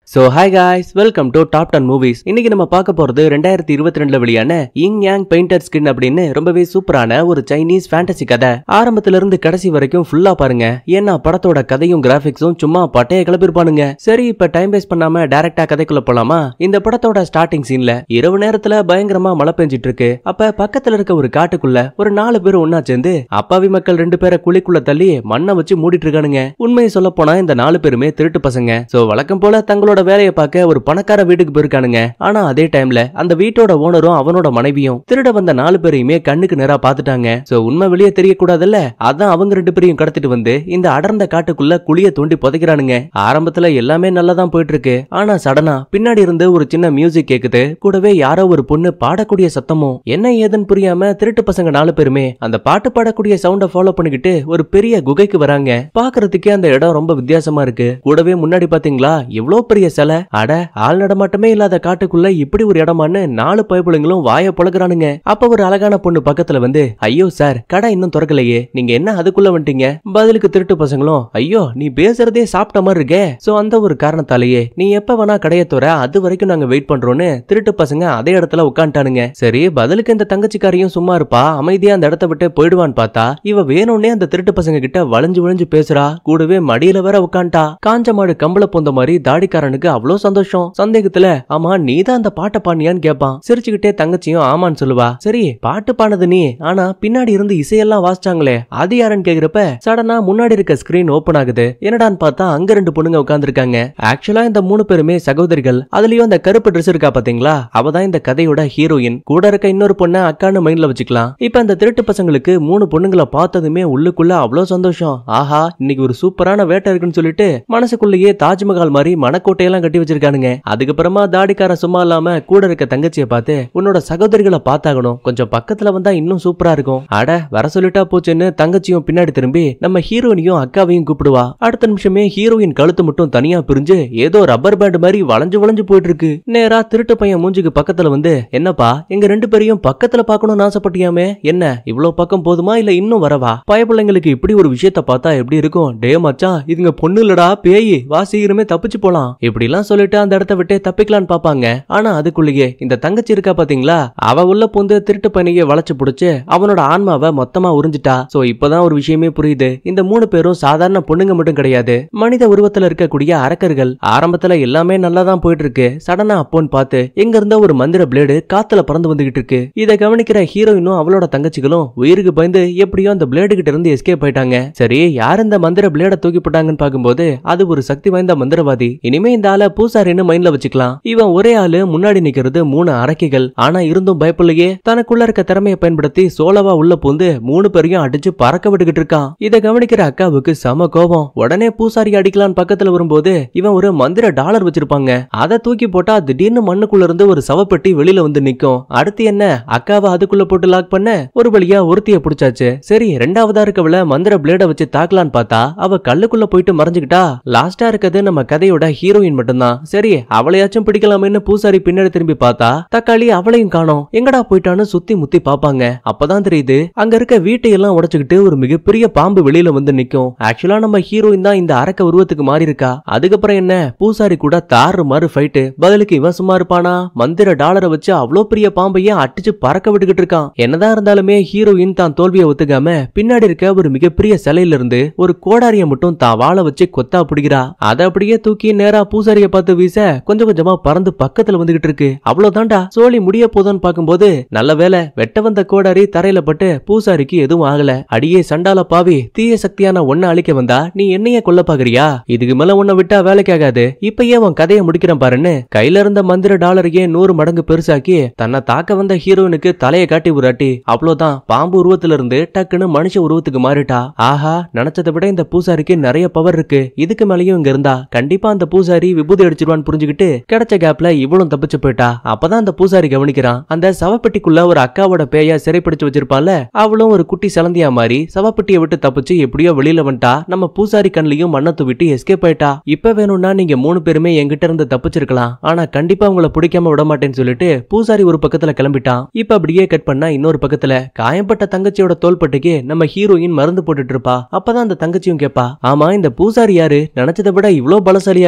so hi guys welcome to top ten movies இன்னைக்கு நம்ம பார்க்க போறது ரெண்டாயிரத்தி இருபத்தி ரெண்டுல வெளியான இங் யாங் பெயிண்டர் ஸ்கின் அப்படின்னு ரொம்பவே சூப்பரான ஒரு சைனீஸ் ஃபேண்டசி கதை ஆரம்பத்துல இருந்து கடைசி வரைக்கும் ஃபுல்லா பாருங்க ஏன்னா படத்தோட கதையும் கிராபிக்ஸும் சும்மா பட்டைய கிளப்பிருப்பானுங்க சரி இப்ப டைம் வேஸ்ட் பண்ணாம டைரக்டா கதைக்குள்ள போலாமா இந்த படத்தோட ஸ்டார்டிங் சீன்ல இரவு நேரத்துல பயங்கரமா மழை பெஞ்சிட்டு இருக்கு அப்ப பக்கத்துல இருக்க ஒரு காட்டுக்குள்ள ஒரு நாலு பேர் ஒன்னா சேர்ந்து அப்பாவி மக்கள் ரெண்டு பேரை குழிக்குள்ள தள்ளி மண்ணை வச்சு மூடிட்டு இருக்கானுங்க உண்மையை சொல்ல போனா இந்த நாலு பேருமே திருட்டு பசங்க சோ வழக்கம் போல தங்களோட வேலையை பார்க்க ஒரு பணக்கார வீட்டுக்கு போயிருக்கானுங்க ஆனா அதே டைம்ல அந்த வீட்டோட ஓனரும் அவனோட மனைவியும் திருட வந்த நாலு பேரையுமே கண்ணுக்கு நேரா பாத்துட்டாங்க சோ உண்மை வெளியே தெரியக்கூடாதுல்ல அதான் அவங்க ரெண்டு பேரையும் கடத்திட்டு வந்து இந்த அடர்ந்த காட்டுக்குள்ள குழிய தோண்டி புதைக்கிறானுங்க ஆரம்பத்துல எல்லாமே நல்லா தான் போயிட்டு இருக்கு ஆனா சடனா பின்னாடி இருந்து ஒரு சின்ன மியூசிக் கேக்குது கூடவே யாரோ ஒரு பொண்ணு பாடக்கூடிய சத்தமும் என்ன ஏதுன்னு புரியாம திருட்டு பசங்க நாலு பேருமே அந்த பாட்டு பாடக்கூடிய சவுண்ட ஃபாலோ பண்ணிக்கிட்டு ஒரு பெரிய குகைக்கு வராங்க பாக்குறதுக்கே அந்த இடம் ரொம்ப வித்தியாசமா இருக்கு கூடவே முன்னாடி பாத்தீங்களா எவ்வளவு பெரிய சிலை அட ஆள் நடமாட்டமே இல்லாத காட்டுக்குள்ள இப்படி ஒரு இடமான்னு நாலு பயப்புலங்களும் வாய புழகுறானுங்க அப்ப ஒரு அழகான பொண்ணு பக்கத்துல வந்து ஐயோ சார் கடை இன்னும் திறக்கலையே நீங்க என்ன அதுக்குள்ள வந்துட்டீங்க பதிலுக்கு திருட்டு பசங்களும் ஐயோ நீ பேசுறதே சாப்பிட்ட மாதிரி இருக்கே சோ அந்த ஒரு காரணத்தாலேயே நீ எப்ப வேணா கடைய துற அது வரைக்கும் நாங்க வெயிட் பண்றோம்னு திருட்டு பசங்க அதே இடத்துல உட்காந்துட்டானுங்க சரி பதிலுக்கு இந்த தங்கச்சிக்காரியும் சும்மா இருப்பா அமைதியா அந்த இடத்த விட்டு போயிடுவான்னு பார்த்தா இவ வேணும்னே அந்த திருட்டு பசங்க கிட்ட வளைஞ்சு வளைஞ்சு பேசுறா கூடவே மடியில வேற உட்காந்துட்டா காஞ்ச மாடு கம்பள பொந்த மாதிரி தாடிக்காரனுக்கு அவ்வளவு சந்தோஷம் சந்தேகத்துல ஆமா நீதான் அந்த பாட்டை பாடியான்னு கேட்பான் சிரிச்சுக்கிட்டே தங்கச்சியும் ஆமான்னு சொல்லுவா சரி பாட்டு பாடுனது நீ ஆனா பின்னாடி இருந்து இசையெல்லாம் வாசிச்சாங்களே அது யாருன்னு கேக்குறப்ப சடனா முன்னாடி இருக்க ஸ்கிரீன் ஓபன் ஆகுது என்னடான்னு பார்த்தா அங்க ரெண்டு பொண்ணுங்க உட்கார்ந்திருக்காங்க ஆக்சுவலா இந்த மூணு பேருமே சகோதரிகள் அதுலயும் அந்த கருப்பு ட்ரெஸ் இருக்கா பாத்தீங்களா அவ தான் இந்த கதையோட ஹீரோயின் கூட இருக்க இன்னொரு பொண்ணை அக்கான்னு மைண்ட்ல வச்சுக்கலாம் இப்ப அந்த திருட்டு பசங்களுக்கு மூணு பொண்ணுங்களை பார்த்ததுமே உள்ளுக்குள்ள அவ்வளவு சந்தோஷம் ஆஹா இன்னைக்கு ஒரு சூப்பரான வேட்டை இருக்குன்னு சொல்லிட்டு மனசுக்குள்ளேயே தாஜ்மஹால் மாதிரி மனக்கோட்டையெல்லாம் கட்டி வச்சிருக்கானுங்க அதுக்கப்புறமா தாடிக்காரன் சும்மா இல்லாம கூட இருக்க தங்கச்சியை பார்த்து உன்னோட சகோதரிகளை பார்த்தாகணும் கொஞ்சம் பக்கத்துல வந்தா இன்னும் சூப்பரா இருக்கும் அட வர சொல்லிட்டா போச்சுன்னு தங்கச்சியும் பின்னாடி திரும்பி நம்ம ஹீரோயினையும் அக்காவையும் கூப்பிடுவா அடுத்த நிமிஷமே ஹீரோயின் கழுத்து மட்டும் தனியா பிரிஞ்சு ஏதோ ரப்பர் பேண்ட் மாதிரி வளைஞ்சு வளைஞ்சு போயிட்டு இருக்கு நேரா திருட்டு பையன் மூஞ்சுக்கு பக்கத்துல வந்து என்னப்பா எங்க ரெண்டு பேரையும் பக்கத்துல பார்க்கணும்னு ஆசைப்பட்டியாமே என்ன இவ்வளவு பக்கம் போதுமா இல்ல இன்னும் வரவா பயப்பிள்ளைங்களுக்கு இப்படி ஒரு விஷயத்த பார்த்தா எப்படி இருக்கும் டே மச்சான் இதுங்க பொண்ணு இல்லடா பேய் வா சீக்கிரமே தப்பிச்சு போலாம் இப்படி எல்லாம் சொல்லிட்டு அந்த இடத்த விட்டு தப்பிக்கலான்னு பாப்பாங்க ஆனா அதுக்குள்ளேயே இந்த தங்கச்சி இருக்கா பாத்தீங்களா அவ உள்ள பூந்து திருட்டு பையனையே வளைச்சு புடிச்சு அவனோட ஆன்மாவை மொத்தமா உறிஞ்சிட்டா சோ இப்பதான் ஒரு விஷயமே புரியுது இந்த மூணு பேரும் சாதாரண பொண்ணுங்க மட்டும் கிடையாது மனித உருவத்துல இருக்கக்கூடிய அரக்கர்கள் ஆரம்பத்துல எல்லாமே நல்லா தான் போயிட்டு இருக்கு சடனா அப்போன்னு பார்த்து எங்க இருந்த ஒரு மந்திர பிளேடு காத்துல பறந்து வந்துகிட்டு இருக்கு இதை கவனிக்கிற ஹீரோயினும் அவளோட தங்கச்சிகளும் உயிருக்கு பயந்து எப்படியோ அந்த பிளேடு கிட்ட இருந்து எஸ்கேப் ஆயிட்டாங்க சரி யார் இந்த மந்திர பிளேட தூக்கி போட்டாங்கன்னு பாக்கும்போது அது ஒரு சக்தி வாய்ந்த மந்திரவாதி இனிமே இந்த ஆளை பூசாரின்னு மைண்ட்ல வச்சுக்கலாம் இவன் ஒரே ஆளு முன்னாடி நிக்கிறது மூணு அரக்கிகள் ஆனா இருந்தும் பயப்பில்லையே தனக்குள்ள இருக்க திறமையை பயன்படுத்தி சோலவா உள்ள பூந்து மூணு பேரையும் அடிச்சு பறக்க விட்டுக்கிட்டு இருக்கான் இதை கவனிக்கிற அக்காவுக்கு செம கோபம் உடனே பூசாரி அடிக்கலான்னு பக்கத்துல வரும்போது இவன் ஒரு மந்திர டாலர் வச்சிருப்பாங்க அதை தூக்கி போட்டா திடீர்னு மண்ணுக்குள்ள இருந்து ஒரு சவப்பெட்டி வெளியில வந்து நிக்கும் அடுத்து என்ன அக்காவை அதுக்குள்ள போட்டு லாக் பண்ண ஒரு வழியா ஒருத்திய புடிச்சாச்சு சரி ரெண்டாவதா இருக்கவள மந்திர பிளேட வச்சு தாக்கலான்னு பார்த்தா அவ கல்லுக்குள்ள போயிட்டு மறைஞ்சுக்கிட்டா லாஸ்டா இருக்கிறது நம்ம கதையோட ஹீரோயின் மட்டும்தான் சரி அவளையாச்சும் பிடிக்கலாமேன்னு பூசாரி பின்னாடி திரும்பி பார்த்தா தக்காளி அவளையும் காணோம் எங்கடா போயிட்டான்னு சுத்தி முத்தி பாப்பாங்க அப்பதான் தெரியுது அங்க இருக்க வீட்டையெல்லாம் உடைச்சுக்கிட்டு ஒரு மிகப்பெரிய பாம்பு வெளியில வந்து நிக்கும் ஆக்சுவலா நம்ம ஹீரோயின் தான் இந்த அரக்க உருவத்துக்கு மாறி இருக்கா அதுக்கப்புறம் என்ன பூசாரி கூட தாறு மாறு ஃபைட்டு பதிலுக்கு இவன் சும்மா இருப்பானா மந்திர டாலரை வச்சு அவ்வளோ பெரிய பாம்பையே அடிச்சு பறக்க விட்டுக்கிட்டு இருக்கான் என்னதான் இருந்தாலுமே ஹீரோயின் தான் தோல்வியை ஒத்துக்காம பின்னாடி இருக்க ஒரு மிகப்பெரிய சிலையில இருந்து ஒரு கோடாரிய மட்டும் தான் வாழை வச்சு கொத்தா பிடிக்கிறா அதை அப்படியே தூக்கி நேரா பூசாரிய பார்த்து வீச கொஞ்சம் கொஞ்சமா பறந்து பக்கத்துல வந்துகிட்டு இருக்கு அவ்வளவுதான்டா சோழி முடிய போதும்னு பார்க்கும்போது நல்ல வேலை வெட்ட வந்த கோடாரி தரையில பட்டு பூசாரிக்கு எதுவும் ஆகல அடியே சண்டால பாவி தீய சக்தியான ஒன்ன அழிக்க வந்தா நீ என்னைய கொல்ல பாக்குறியா இதுக்கு மேல உன்னை விட்டா வேலைக்கு ஆகாது இப்பயே உன் கதையை முடிக்கிறேன் பாருன்னு கையில இருந்த மந்திர டாலரையே நூறு மடங்கு பெருசாக்கி தன்னை தாக்க வந்த ஹீரோயினுக்கு தலையை காட்டி உராட்டி அவ்வளவுதான் பாம்பு உருவத்துல இருந்து டக்குன்னு மனுஷ உருவத்துக்கு மாறிட்டா ஆஹா நினைச்சதை விட இந்த பூசாரிக்கு நிறைய பவர் இருக்கு இதுக்கு மேலயும் இங்க இருந்தா கண்டிப்பா அந்த பூசாரி விபூதி அடிச்சிருவான்னு புரிஞ்சுக்கிட்டு கிடைச்ச கேப்ல இவளும் தப்பிச்சு போயிட்டா அப்பதான் அந்த பூசாரி கவனிக்கிறான் அந்த சவப்பெட்டிக்குள்ள ஒரு அக்காவோட பேய சிறைப்பிடிச்சு வச்சிருப்பால அவளும் ஒரு குட்டி சலந்தியா மாதிரி சவப்பெட்டியை விட்டு தப்பிச்சு எப்படியோ வெளியில வந்துட்டா நம்ம பூசாரி கண்ணிலையும் மண்ணை தூவிட்டு எஸ்கேப் ஆயிட்டா இப்ப வேணும்னா நீங்க மூணு பேருமே என்கிட்ட இருந்து தப்பிச்சிருக்கலாம் ஆனா கண்டிப்பா உங்களை பிடிக்காம விட மாட்டேன்னு சொல்லிட்டு பூசாரி ஒரு பக்கத்துல கிளம்பிட்டான் இப்ப அப்படியே கட் பண்ணா இன்னொரு பக்கத்துல காயம்பட்ட தங்கச்சியோட தோள்பட்டைக்கு நம்ம ஹீரோயின் மருந்து போட்டுட்டு இருப்பா அப்பதான் அந்த தங்கச்சியும் கேப்பா ஆமா இந்த பூசாரி யாரு நினைச்சதை விட இவ்ளோ பலசாலியா இருக்கான்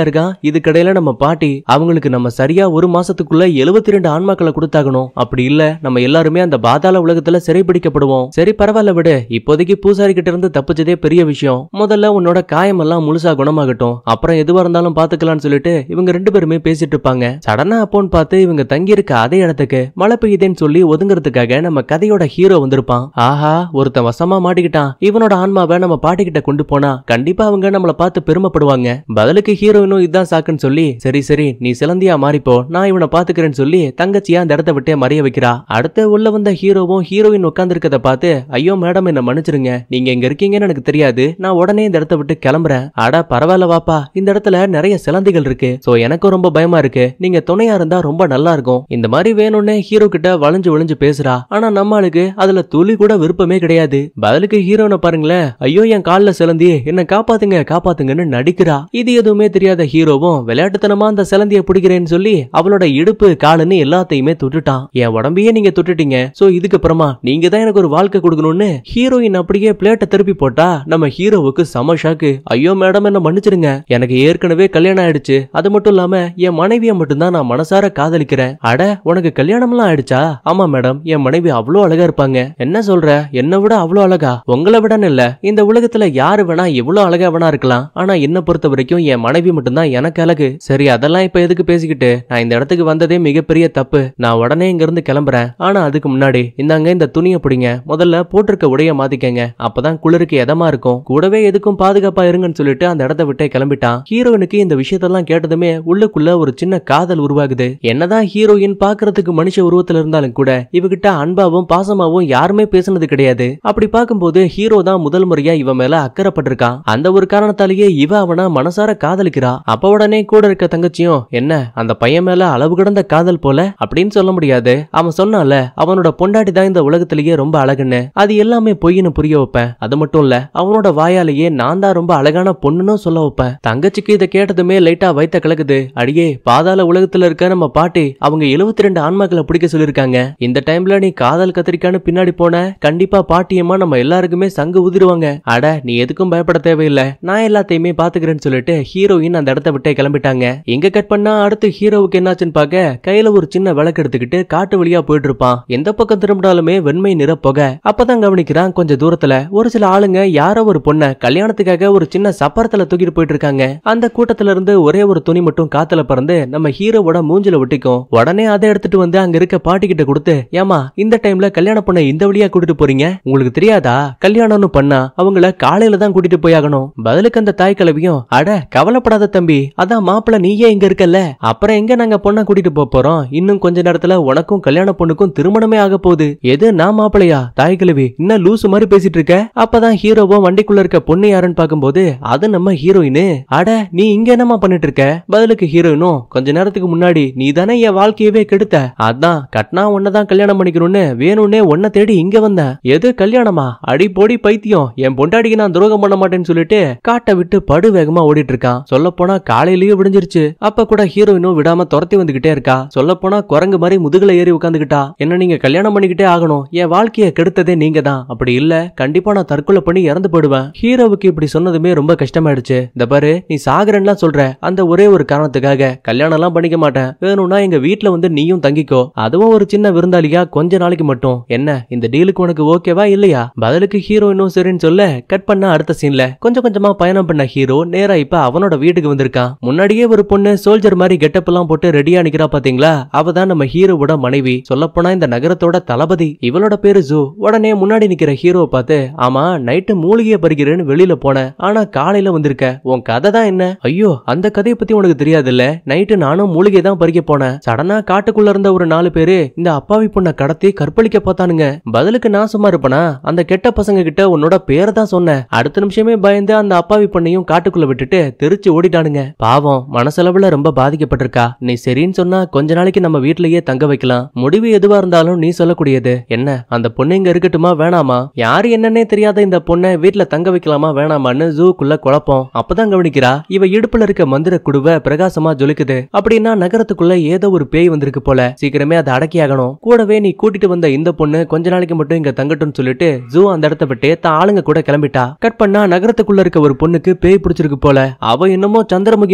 இதுக்கடையில நம்ம பாட்டி அவங்களுக்கு நம்ம சரியா ஒரு மாசத்துக்குள்ள 72 ரெண்டு ஆன்மாக்களை கொடுத்தாகணும் அப்படி இல்ல நம்ம எல்லாருமே அந்த பாதாள உலகத்துல சிறைபிடிக்கப்படுவோம் சரி பரவாயில்ல விடு இப்போதைக்கு பூசாரி கிட்ட இருந்து தப்பிச்சதே பெரிய விஷயம் முதல்ல உன்னோட காயமெல்லாம் முழுசா குணமாகட்டும் அப்புறம் எதுவா இருந்தாலும் பாத்துக்கலாம்னு சொல்லிட்டு இவங்க ரெண்டு பேருமே பேசிட்டு இருப்பாங்க சடனா அப்போன்னு பார்த்து இவங்க தங்கி இருக்க அதே இடத்துக்கு மழை பெய்யுதேன்னு சொல்லி ஒதுங்குறதுக்காக நம்ம கதையோட ஹீரோ வந்திருப்பான் ஆஹா ஒருத்தன் வசமா மாட்டிக்கிட்டான் இவனோட ஆன்மாவை நம்ம பாட்டி கிட்ட கொண்டு போனா கண்டிப்பா அவங்க நம்மள பார்த்து பெருமைப்படுவாங்க பதிலுக்கு ஹீரோயினும் இதான் சாக்குன்னு சொல்லி சரி சரி நீ சிலந்தியா மாறிப்போ நான் இவனை பாத்துக்கிறேன்னு சொல்லி தங்கச்சியா அந்த இடத்த விட்டே மறைய வைக்கிறா அடுத்து உள்ள வந்த ஹீரோவும் ஹீரோயின் உட்கார்ந்திருக்கத பார்த்து ஐயோ மேடம் என்ன மன்னிச்சிருங்க நீங்க இங்க இருக்கீங்கன்னு எனக்கு தெரியாது நான் உடனே இந்த இடத்த விட்டு கிளம்புறேன் அட பரவாயில்ல வாப்பா இந்த இடத்துல நிறைய சிலந்திகள் இருக்கு சோ எனக்கும் ரொம்ப பயமா இருக்கு நீங்க துணையா இருந்தா ரொம்ப நல்லா இருக்கும் இந்த மாதிரி வேணும்னு ஹீரோ கிட்ட வளைஞ்சு வளைஞ்சு பேசுறா ஆனா நம்ம ஆளுக்கு அதுல துளி கூட விருப்பமே கிடையாது பதிலுக்கு ஹீரோனை பாருங்களேன் ஐயோ என் கால்ல சிலந்தி என்ன காப்பாத்துங்க காப்பாத்துங்கன்னு நடிக்கிறா இது எதுவுமே தெரியாத ஹீரோவும் விளையாட்டுத்தனமா அந்த சிலந்திய பிடிக்கிறேன்னு சொல்லி அவளோட இடுப்பு காலுன்னு எல்லாத்தையுமே தொட்டுட்டான் என் உடம்பையே நீங்க தொட்டுட்டீங்க சோ இதுக்கு அப்புறமா நீங்க தான் எனக்கு ஒரு வாழ்க்கை கொடுக்கணும்னு ஹீரோயின் அப்படியே பிளேட்டை திருப்பி போட்டா நம்ம ஹீரோவுக்கு செம ஷாக்கு ஐயோ மேடம் என்ன மன்னிச்சிருங்க எனக்கு ஏற்கனவே கல்யாணம் ஆயிடுச்சு அது மட்டும் இல்லாம என் மனைவியை மட்டும்தான் நான் மனசார காதலிக்கிறேன் அட உனக்கு கல்யாணம்லாம் ஆயிடுச்சா ஆமா மேடம் என் மனைவி அவ்வளோ அழகா இருப்பாங்க என்ன சொல்ற என்னை விட அவ்வளோ அழகா உங்களை விடன்னு இல்ல இந்த உலகத்துல யாரு வேணா எவ்வளவு அழகா வேணா இருக்கலாம் ஆனா என்ன பொறுத்த வரைக்கும் என் மனைவி மட்டும்தான் எனக்கு அழகு சரி அதெல்லாம் இப்ப எதுக்கு பேசிக்கிட்டு நான் இந்த இடத்துக்கு வந்ததே மிகப்பெரிய தப்பு நான் உடனே இங்க இருந்து கிளம்புறேன் ஆனா அதுக்கு முன்னாடி இந்தாங்க இந்த துணியை பிடிங்க முதல்ல போட்டிருக்க உடைய மாத்திக்கங்க அப்பதான் குளிருக்கு எதமா இருக்கும் கூடவே எதுக்கும் பாதுகாப்பா இருங்கன்னு சொல்லிட்டு அந்த இடத்த விட்டே கிளம்பிட்டான் ஹீரோயினுக்கு இந்த விஷயத்தெல்லாம் கேட்டதுமே உள்ளுக்குள்ள ஒரு சின்ன காதல் உருவாகுது என்னதான் ஹீரோயின் பாக்குறதுக்கு மனுஷ உருவத்துல இருந்தாலும் கூட இவகிட்ட அன்பாவும் பாசமாவும் யாருமே பேசுனது கிடையாது அப்படி பார்க்கும்போது ஹீரோ தான் முதல் முறையா இவ மேல அக்கறைப்பட்டிருக்கான் அந்த ஒரு காரணத்தாலேயே இவ அவன மனசார காதலிக்கிறா அப்ப உடனே கூட இருக்க தங்கச்சியும் என்ன அந்த பையன் மேல அளவு கடந்த காதல் போல அப்படின்னு சொல்ல முடியாது அவன் சொன்னால அவனோட பொண்டாட்டி தான் இந்த உலகத்திலேயே ரொம்ப அழகுன்னு அது எல்லாமே பொய்ன்னு புரிய வைப்பேன் அது மட்டும் இல்ல அவனோட வாயாலேயே நான் தான் ரொம்ப அழகான பொண்ணுன்னு சொல்ல வைப்பேன் தங்கச்சிக்கு இதை கேட்டதுமே லைட்டா வைத்த கலக்குது அடியே பாதாள உலகத்துல இருக்க நம்ம பாட்டி அவங்க 72 ரெண்டு ஆன்மாக்களை பிடிக்க சொல்லிருக்காங்க இந்த டைம்ல நீ காதல் கத்திரிக்கான்னு பின்னாடி போன கண்டிப்பா பாட்டியம்மா நம்ம எல்லாருக்குமே சங்கு உதிருவாங்க அட நீ எதுக்கும் பயப்பட தேவையில்லை நான் எல்லாத்தையுமே பாத்துக்கிறேன்னு சொல்லிட்டு ஹீரோயின் அந்த இடத்த விட்டே கிளம்பிட்டாங்க எங்க கட் பண்ணா அடுத்து ஹீரோவுக்கு என்னாச்சுன்னு பார்க்க கையில ஒரு சின்ன விளக்கு எடுத்துக்கிட்டு காட்டு வழியா போயிட்டு இருப்பான் எந்த பக்கம் திரும்பினாலுமே வெண்மை நிற புகை அப்பதான் கவனிக்கிறான் கொஞ்சம் தூரத்துல ஒரு சில ஆளுங்க யாரோ ஒரு பொண்ண கல்யாணத்துக்காக ஒரு சின்ன சப்பரத்துல தூக்கிட்டு போயிட்டு இருக்காங்க அந்த கூட்டத்துல இருந்து ஒரே ஒரு துணி மட்டும் காத்துல பறந்து நம்ம ஹீரோவோட மூஞ்சில ஒட்டிக்கும் உடனே அதை எடுத்துட்டு வந்து அங்க இருக்க பாட்டி கிட்ட கொடுத்து ஏமா இந்த டைம்ல கல்யாண பொண்ணை இந்த வழியா கூட்டிட்டு போறீங்க உங்களுக்கு தெரியாதா கல்யாணம்னு பண்ணா அவங்கள காலையில தான் கூட்டிட்டு போயாகணும் பதிலுக்கு அந்த தாய் கிழவியும் அட கவலைப்படாத தம்பி அதான் மாப்பிள்ள நீயே இங்க இருக்கல்ல அப்புறம் எங்க நாங்க பொண்ணை கூட்டிட்டு போப் போறோம் இன்னும் கொஞ்ச நேரத்துல உனக்கும் கல்யாண பொண்ணுக்கும் திருமணமே ஆக போகுது எது நான் மாப்பிளையா தாய் கிழவி இன்னும் லூசு மாதிரி பேசிட்டு இருக்க அப்பதான் ஹீரோவும் வண்டிக்குள்ள இருக்க பொண்ணு யாருன்னு பாக்கும்போது அது நம்ம ஹீரோயின் அட நீ இங்க என்னமா பண்ணிட்டு இருக்க பதிலுக்கு ஹீரோயினும் கொஞ்ச நேரத்துக்கு முன்னாடி நீ தானே என் வாழ்க்கையவே கெடுத்த அதான் கட்னா உன்னதான் கல்யாணம் பண்ணிக்கணும்னு வேணும்னே உன்னை தேடி இங்க வந்தேன் எது கல்யாணமா அடி போடி பைத்தியம் என் பொண்டாடிக்கு நான் துரோகம் பண்ண மாட்டேன்னு சொல்லிட்டு காட்டை விட்டு படு வேகமா ஓடிட்டு இருக்கான் சொல்ல போனா காலையிலேயே விடிஞ்சிருச்சு அப்ப கூட ஹீரோயினும் விடாம துரத்தி வந்துகிட்டே இருக்கா சொல்ல போனா குரங்கு மாதிரி முதுகுல ஏறி உட்காந்துக்கிட்டா என்ன நீங்க கல்யாணம் பண்ணிக்கிட்டே ஆகணும் என் வாழ்க்கைய கெடுத்ததே நீங்க தான் அப்படி இல்ல கண்டிப்பா நான் தற்கொலை பண்ணி இறந்து போயிடுவேன் ஹீரோவுக்கு இப்படி சொன்னதுமே ரொம்ப கஷ்டமாயிடுச்சு இந்த பாரு நீ சாகுறேன்லாம் சொல்ற அந்த ஒரே ஒரு காரணத்துக்காக கல்யாணம் எல்லாம் பண்ணிக்க மாட்டேன் வேணும்னா எங்க வீட்ல வந்து நீயும் தங்கிக்கோ அதுவும் ஒரு சின்ன விருந்தாளியா கொஞ்ச நாளைக்கு மட்டும் என்ன இந்த டீலுக்கு உனக்கு ஓகேவா இல்லையா பதிலுக்கு ஹீரோயினும் சரின்னு சொல்ல கட் பண்ண அடுத்த சீன்ல கொஞ்சம் கொஞ்சமா பயணம் பண்ண ஹீரோ நேரா இப்ப அவனோட வீட்டுக்கு வந்திருக்கான் முன்னாடியே ஒரு பொண்ணு சோல்ஜர் மாதிரி கெட்டப் எல்லாம் போட்டு ரெடியா நிக்கிறா பாத்தீங்களா அவ தான் நம்ம ஹீரோவோட மனைவி சொல்லப்போனா இந்த நகரத்தோட தளபதி இவளோட பேரு ஜூ உடனே முன்னாடி நிக்கிற ஹீரோவை பார்த்து ஆமா நைட்டு மூலிகைய பறிக்கிறேன்னு வெளியில போனேன் ஆனா காலையில வந்திருக்க உன் கதை தான் என்ன ஐயோ அந்த கதையை பத்தி உனக்கு தெரியாதுல்ல நைட்டு நானும் மூலிகை தான் பறிக்க போனேன் சடனா காட்டுக்குள்ள இருந்த ஒரு நாலு பேரு இந்த அப்பாவி பொண்ணை கடத்தி கற்பழிக்க பார்த்தானுங்க பதிலுக்கு நான் சும்மா இருப்பனா அந்த கெட்ட பசங்க கிட்ட உன்னோட பேரை தான் சொன்னேன் அடுத்த நிமிஷமே பயந்து அந்த அப்பாவி பொண்ணையும் காட்டுக்குள்ள விட்டுட்டு தெரிச்சு ஓடிட்டானுங்க பாவம் மனசளவுல ரொம்ப பாதிக்கப்பட்டிருக்கா நீ சரின்னு சொன்னா கொஞ்ச நாளைக்கு நம்ம வீட்லயே தங்க வைக்கலாம் முடிவு எதுவா இருந்தாலும் நீ சொல்லக்கூடியது என்ன அந்த பொண்ணு இங்க இருக்கட்டுமா வேணாமா யாரு என்னன்னே தெரியாத இந்த பொண்ணை வீட்ல தங்க வைக்கலாமா வேணாமான்னு ஜூக்குள்ள குழப்பம் அப்பதான் கவனிக்கிறா இவ இடுப்புல இருக்க மந்திர குடுவை பிரகாசமா ஜொலிக்குது அப்படின்னா நகரத்துக்குள்ள ஏதோ ஒரு பேய் வந்திருக்கு போல சீக்கிரமே அதை அடக்கியாகணும் கூடவே நீ கூட்டிட்டு வந்த இந்த பொண்ணு கொஞ்ச நாளைக்கு மட்டும் இங்க தங்கட்டும்னு சொல்லிட்டு ஜூ அந்த இடத்த விட்டு தான் ஆளுங்க கூட கிளம்பிட்டா கட் பண்ணா நகரத்துக்குள்ள இருக்க ஒரு பொண்ணுக்கு பேய் பிடிச்சிருக்கு போல அவ என்னமோ சந்திரமுகி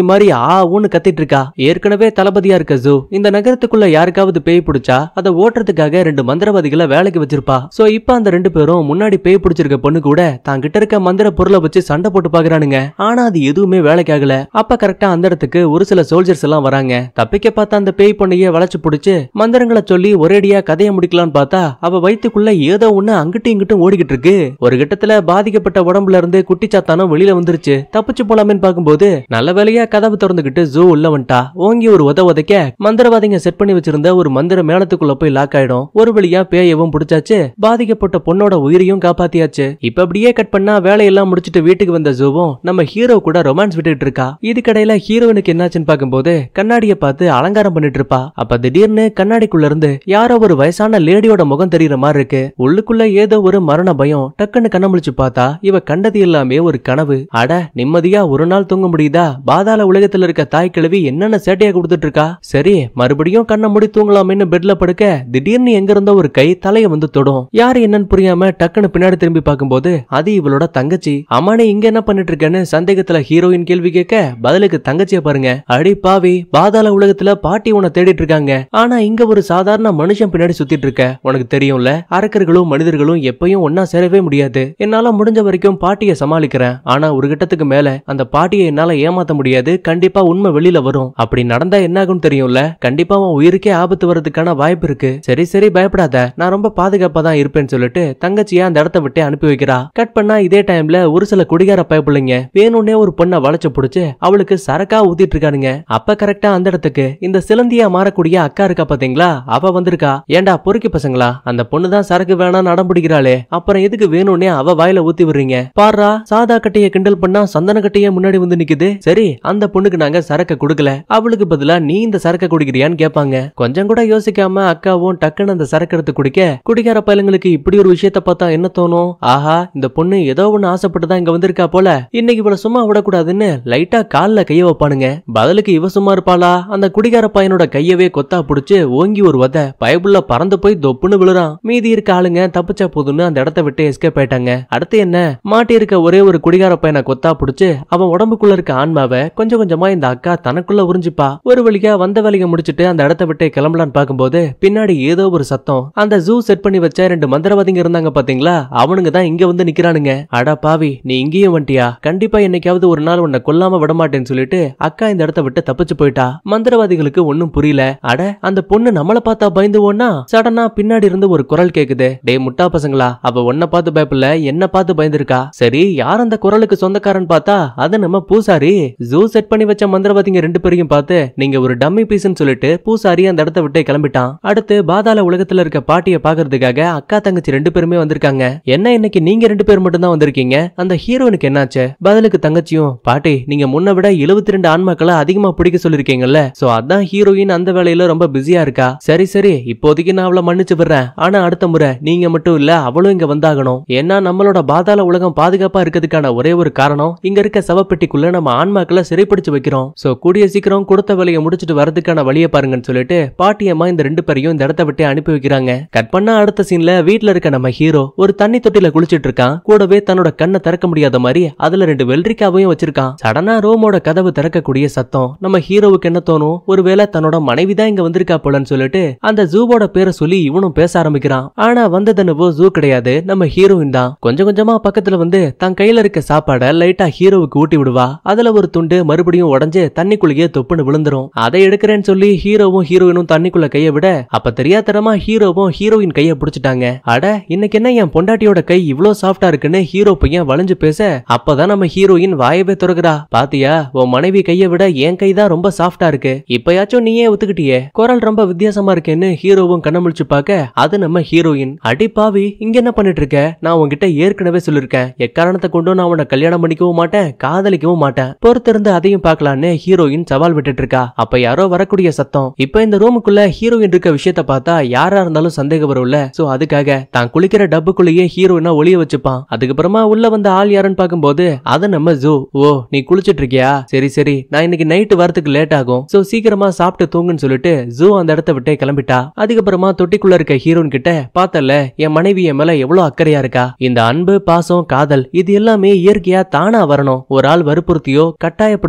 மாதிரி ஆ ஊன்னு கத்திட்டு இருக்கா ஏற்கனவே தளபதியா இருக்க ஜூ இந்த நகரத்துக்குள்ள யாருக்காவது பேய் பிடிச்சா அதை ஓட்டுறதுக்காக ரெண்டு மந்திரவாதிகளை வேலைக்கு வச்சிருப்பா சோ இப்ப அந்த ரெண்டு பேரும் முன்னாடி பேய் பிடிச்சிருக்க பொண்ணு கூட தான் கிட்ட இருக்க மந்திர பொருளை வச்சு சண்டை போட்டு பாக்குறானுங்க ஆனா அது எதுவுமே வேலைக்கு ஆகல அப்ப கரெக்டா அந்த இடத்துக்கு ஒரு சில சோல்ஜர்ஸ் எல்லாம் வராங்க தப்பிக்க பார்த்த அந்த பேய் பொண்ணையே வளைச்சு புடிச்சு மந்திரங்களை சொல்லி ஒரேடியா கதையை முடிக்கலாம்னு பார்த்தா அவ வயித்துக்குள்ள ஏதோ ஒண்ணு அங்கிட்டும் இங்கிட்டும் ஓடிக்கிட்டு இருக்கு ஒரு கட்டத்துல பாதிக்கப்பட்ட உடம்புல இருந்து குட்டி சாத்தானம் வெளியில வந்துருச்சு தப்பிச்சு போலாமேன்னு பார்க்கும்போது நல்ல வேலையா கதவு திறந்துகிட்டு ஜூ உள்ள வந்துட்டா ஓங்கி ஒரு உத உதைக்க மந்திரவாதிங்க செட் பண்ணி வச்சிருந்த ஒரு மந்திர மேளத்துக்குள்ள போய் லாக் ஆயிடும் ஒரு வழியா பேயவும் பிடிச்சாச்சு பாதிக்கப்பட்ட பொண்ணோட உயிரையும் காப்பாத்தியாச்சு இப்ப அப்படியே கட் பண்ணா வேலையெல்லாம் முடிச்சிட்டு வீட்டுக்கு வந்த ஜூவும் நம்ம ஹீரோ கூட ரொமான்ஸ் விட்டுட்டு இருக்கா இதுக்கடையில ஹீரோயினுக்கு என்னாச்சுன்னு பார்க்கும்போது கண்ணாடியை பார்த்து அலங்காரம் பண்ணிட்டு இருப்பா அப்ப திடீர்னு கண்ணாடிக்குள்ள இருந்து யாரோ ஒரு வயசான லேடியோட முகம் தெரியற மாதிரி இருக்கு உள்ளுக்குள்ள ஏதோ ஒரு மரண பயம் டக்குன்னு கண்ண முழிச்சு பார்த்தா இவ கண்டது எல்லாமே ஒரு கனவு அட நிம்மதியா ஒரு நாள் தூங்க முடியுதா பாதாள உலகத்துல இருக்க தாய் கிழவி என்னென்ன சேட்டையா கொடுத்துட்டு இருக்கா சரி மறுபடியும் கண்ணை மூடி தூங்கலாமேன்னு பெட்ல படுக்க திடீர்னு எங்க இருந்தோ ஒரு கை தலைய வந்து தொடும் யாரு என்னன்னு புரியாம டக்குன்னு பின்னாடி திரும்பி பார்க்கும்போது அது இவளோட தங்கச்சி அம்மானே இங்க என்ன பண்ணிட்டு இருக்கேன்னு சந்தேகத்துல ஹீரோயின் கேள்வி கேட்க பதிலுக்கு தங்கச்சிய பாருங்க அடி பாவி பாதாள உலகத்துல பாட்டி உன்னை தேடிட்டு இருக்காங்க ஆனா இங்க ஒரு சாதாரண மனுஷன் பின்னாடி சுத்திட்டு இருக்க உனக்கு தெரியும்ல அரக்கர்களும் மனிதர்களும் எப்பயும் ஒன்னா சேரவே முடியாது என்னால முடிஞ்ச வரைக்கும் பாட்டிய சமாளிக்கிறேன் ஆனா ஒரு கட்டத்துக்கு மேல அந்த பாட்டியை என்னால ஏமாத்த முடியாது கண்டிப்பா உண்மை வெளியில வரும் அப்படி நடந்தா என்ன ஆகும் தெரியும்ல கண்டிப்பா உன் உயிருக்கே ஆபத்து வர்றதுக்கான வாய்ப்பு இருக்கு சரி சரி பயப்படாத நான் ரொம்ப பாதுகாப்பா தான் இருப்பேன்னு சொல்லிட்டு தங்கச்சியா அந்த இடத்த விட்டு அனுப்பி வைக்கிறா கட் பண்ணா இதே டைம்ல ஒரு சில குடிகார பயப்பிள்ளைங்க வேணும்னே ஒரு பொண்ணை வளைச்சு புடிச்சு அவளுக்கு சரக்கா ஊத்திட்டு இருக்கானுங்க அப்ப கரெக்டா அந்த இடத்துக்கு இந்த சிலந்தியா மாறக்கூடிய அக்கா இருக்கா பாத்தீங்களா அவ வந்திருக்கா ஏண்டா பொறுக்கி பசங்களா அந்த பொண்ணு தான் சரக்கு வேணாம் நடம் பிடிக்கிறாளே அப்புறம் எதுக்கு வேணும்னே அவ வாயில ஊத்தி விடுறீங்க பாரா சாதா கட்டைய கிண்டல் பண்ணா சந்தன கட்டைய முன்னாடி வந்து நிக்குது சரி அந்த பொண்ணுக்கு நாங்க சரக்கு கொடுக்கல அவளுக்கு பதிலா நீ இந்த சரக்க குடிக்கிறியான்னு கேட்பாங்க கொஞ்சம் கூட யோசிக்காம அக்காவும் டக்குன்னு அந்த சரக்கு எடுத்து குடிக்க குடிக்கார பயலுங்களுக்கு இப்படி ஒரு விஷயத்த பார்த்தா என்ன தோணும் ஆஹா இந்த பொண்ணு ஏதோ ஒண்ணு ஆசைப்பட்டு தான் இங்க வந்திருக்கா போல இன்னைக்கு இவள சும்மா விடக்கூடாதுன்னு லைட்டா கால்ல கைய வைப்பானுங்க பதிலுக்கு இவ சும்மா இருப்பாளா அந்த குடிகார பையனோட கையவே கொத்தா புடிச்சு ஓங்கி ஒரு வத பயபுள்ள பறந்து போய் தொப்புன்னு விழுறான் மீதி இருக்க ஆளுங்க தப்பிச்சா போதுன்னு அந்த இடத்த விட்டு எஸ்கேப் ஆயிட்டாங்க அடுத்து என்ன மாட்டி இருக்க ஒரே ஒரு குடிகார பையனை கொத்தா புடிச்சு அவன் உடம்புக்குள்ள இருக்க ஆன்மாவை கொஞ்சம் கொஞ்சமா இந்த அக்கா தனக்குள்ள உறிஞ்சிப்பா ஒரு வழியா வந்த வேலையை முடிச்சிட்டு அந்த இடத்த விட்டு கிளம்பலான்னு பார்க்கும்போது பின்னாடி ஏதோ ஒரு சத்தம் அந்த ஜூ செட் பண்ணி வச்ச ரெண்டு மந்திரவாதிங்க இருந்தாங்க பாத்தீங்களா அவனுங்க தான் இங்க வந்து நிக்கிறானுங்க அடா பாவி நீ இங்கேயும் வந்துட்டியா கண்டிப்பா என்னைக்காவது ஒரு நாள் உன்னை கொல்லாம விட மாட்டேன்னு சொல்லிட்டு அக்கா இந்த இடத்த விட்டு தப்பிச்சு போயிட்டா மந்திரவாதிகளுக்கு ஒண்ணும் புரியல அட அந்த பொண்ணு நம்மள பார்த்தா பயந்துவோன்னா சடனா பின்னாடி இருந்து ஒரு குரல் கேக்குது டேய் முட்டா பசங்களா அவ உன்னை பார்த்து பயப்படல என்ன பார்த்து பயந்துருக்கா சரி யார் அந்த குரலுக்கு சொந்தக்காரன் பார்த்தா அது நம்ம பூசாரி ஜூ செட் பண்ணி வச்ச மந்திரவாதிங்க ரெண்டு பேரையும் பார்த்து நீங்க ஒரு டம்மி பீஸ்னு சொல்லிட்டு பூசாரி அந்த இடத்த விட்டு கிளம்பிட்டான் அடுத்து பாதாள உலகத்துல இருக்க பாட்டிய பாக்குறதுக்காக அக்கா தங்கச்சி ரெண்டு பேருமே வந்திருக்காங்க என்ன இன்னைக்கு நீங்க ரெண்டு பேர் மட்டும் தான் வந்திருக்கீங்க அந்த ஹீரோனுக்கு என்னாச்சு பதிலுக்கு தங்கச்சியும் பாட்டி நீங்க முன்ன விட 72 ரெண்டு ஆன்மாக்களை அதிகமா பிடிக்க சொல்லிருக்கீங்கல்ல சோ அதான் ஹீரோயின் அந்த வேலையில ரொம்ப பிஸியா இருக்கா சரி சரி இப்போதைக்கு நான் அவளை மன்னிச்சு விடுறேன் ஆனா அடுத்த முறை நீங்க மட்டும் இல்ல அவளும் இங்க வந்தாகணும் ஏன்னா நம்மளோட பாதாள உலகம் பாதுகாப்பா இருக்கிறதுக்கான ஒரே ஒரு காரணம் இங்க இருக்க சவப்பெட்டிக்குள்ள நம்ம ஆன்மாக்களை சிறைப்பிடிச்சு வைக்கிறோம் சோ கூடிய சீக்கிரம் கொடுத்த வேலையை முடிச்சிட்டு வரதுக்கான வழியை பாருங்கன்னு சொல்லிட்டு பாட்டியம்மா இந்த ரெண்டு பேரையும் இந்த இடத்த விட்டு அனுப்பி வைக்கிறாங்க கட் பண்ணா அடுத்த சீன்ல வீட்ல இருக்க நம்ம ஹீரோ ஒரு தண்ணி தொட்டில குளிச்சிட்டு இருக்கான் கூடவே தன்னோட கண்ணை திறக்க முடியாத மாதிரி அதுல ரெண்டு வெள்ளரிக்காவையும் வச்சிருக்கான் சடனா ரோமோட கதவு திறக்கக்கூடிய சத்தம் நம்ம ஹீரோவுக்கு என்ன தோணும் ஒருவேளை தன்னோட மனைவி தான் இங்க வந்திருக்கா போலன்னு சொல்லிட்டு அந்த ஜூவோட பேரை சொல்லி இவனும் பேச ஆரம்பிக்கிறான் ஆனா வந்ததனுவோ ஜூ கிடையாது நம்ம ஹீரோயின் தான் கொஞ்சம் கொஞ்சமா பக்கத்துல வந்து தன் கையில இருக்க சாப்பாட லைட்டா ஹீரோவுக்கு ஊட்டி விடுவா அதுல ஒரு துண்டு மறுபடியும் உடைஞ்சு தண்ணிக்குள்ளேயே தொப்புன்னு விழுந்துரும் அதை எடுக்கிறேன்னு சொல்லி ஹீரோவும் ஹீரோயினும் தண்ணிக்குள்ள கைய விட அப்ப தெரியாதனமா ஹீரோவும் ஹீரோயின் கைய பிடிச்சிட்டாங்க அட இன்னைக்கு என்ன என் பொண்டாட்டியோட கை இவ்ளோ சாஃப்டா இருக்குன்னு ஹீரோ பையன் வளைஞ்சு பேச அப்பதான் நம்ம ஹீரோயின் வாயவே துறகுறா பாத்தியா உன் மனைவி கைய விட என் கை தான் ரொம்ப சாஃப்டா இருக்கு இப்பயாச்சும் நீயே ஒத்துக்கிட்டியே குரல் ரொம்ப வித்தியாசமா இருக்கேன்னு ஹீரோவும் கண்ண முழிச்சு பார்க்க அது நம்ம ஹீரோயின் அடி பாவி இங்க என்ன பண்ணிட்டு இருக்க நான் உன்கிட்ட ஏற்கனவே சொல்லிருக்கேன் எக்காரணத்தை கொண்டும் நான் உன்னை கல்யாணம் பண்ணிக்கவும் மாட்டேன் காதலிக்கவும் மாட்டேன் பொறுத்திருந்து அதையும் பார்க்கலான்னு ஹீரோயின் சவால் விட்டுட்டு இருக்கா அப்ப யாரோ வரக்கூடிய சத்தம் இப்ப இந்த ரூமுக்குள்ள ஹீரோயின் இருக்க விஷயத்த பார்த்தா யாரா இருந்தாலும் சந்தேகம் வரும்ல சோ அதுக்காக தான் குளிக்கிற டப்புக்குள்ளேயே ஹீரோயினா ஒளிய வச்சுப்பான் அதுக்கப்புறமா உள்ள வந்த ஆள் யாருன்னு பார்க்கும்போது அது நம்ம ஜூ ஓ நீ குளிச்சிட்டு இருக்கியா சரி சரி நான் இன்னைக்கு நைட்டு வரதுக்கு லேட் ஆகும் சோ சீக்கிரமா சாப்பிட்டு தூங்குன்னு சொல்லிட்டு ஜூ அந்த இடத்த விட்டே கிளம்பிட்டா அதுக்கப்புறமா தொட்டிக்குள்ள இருக்க ஹீரோயின் கிட்ட பார்த்தல என் மனைவி என் மேல எவ்வளவு அக்கறையா இருக்கா இந்த அன்பு பாசம் காதல் இது எல்லாமே இயற்கையா தானா வரணும் ஒரு ஆள் வற்புறுத்தியோ கட்டாயப்படுத்தியோ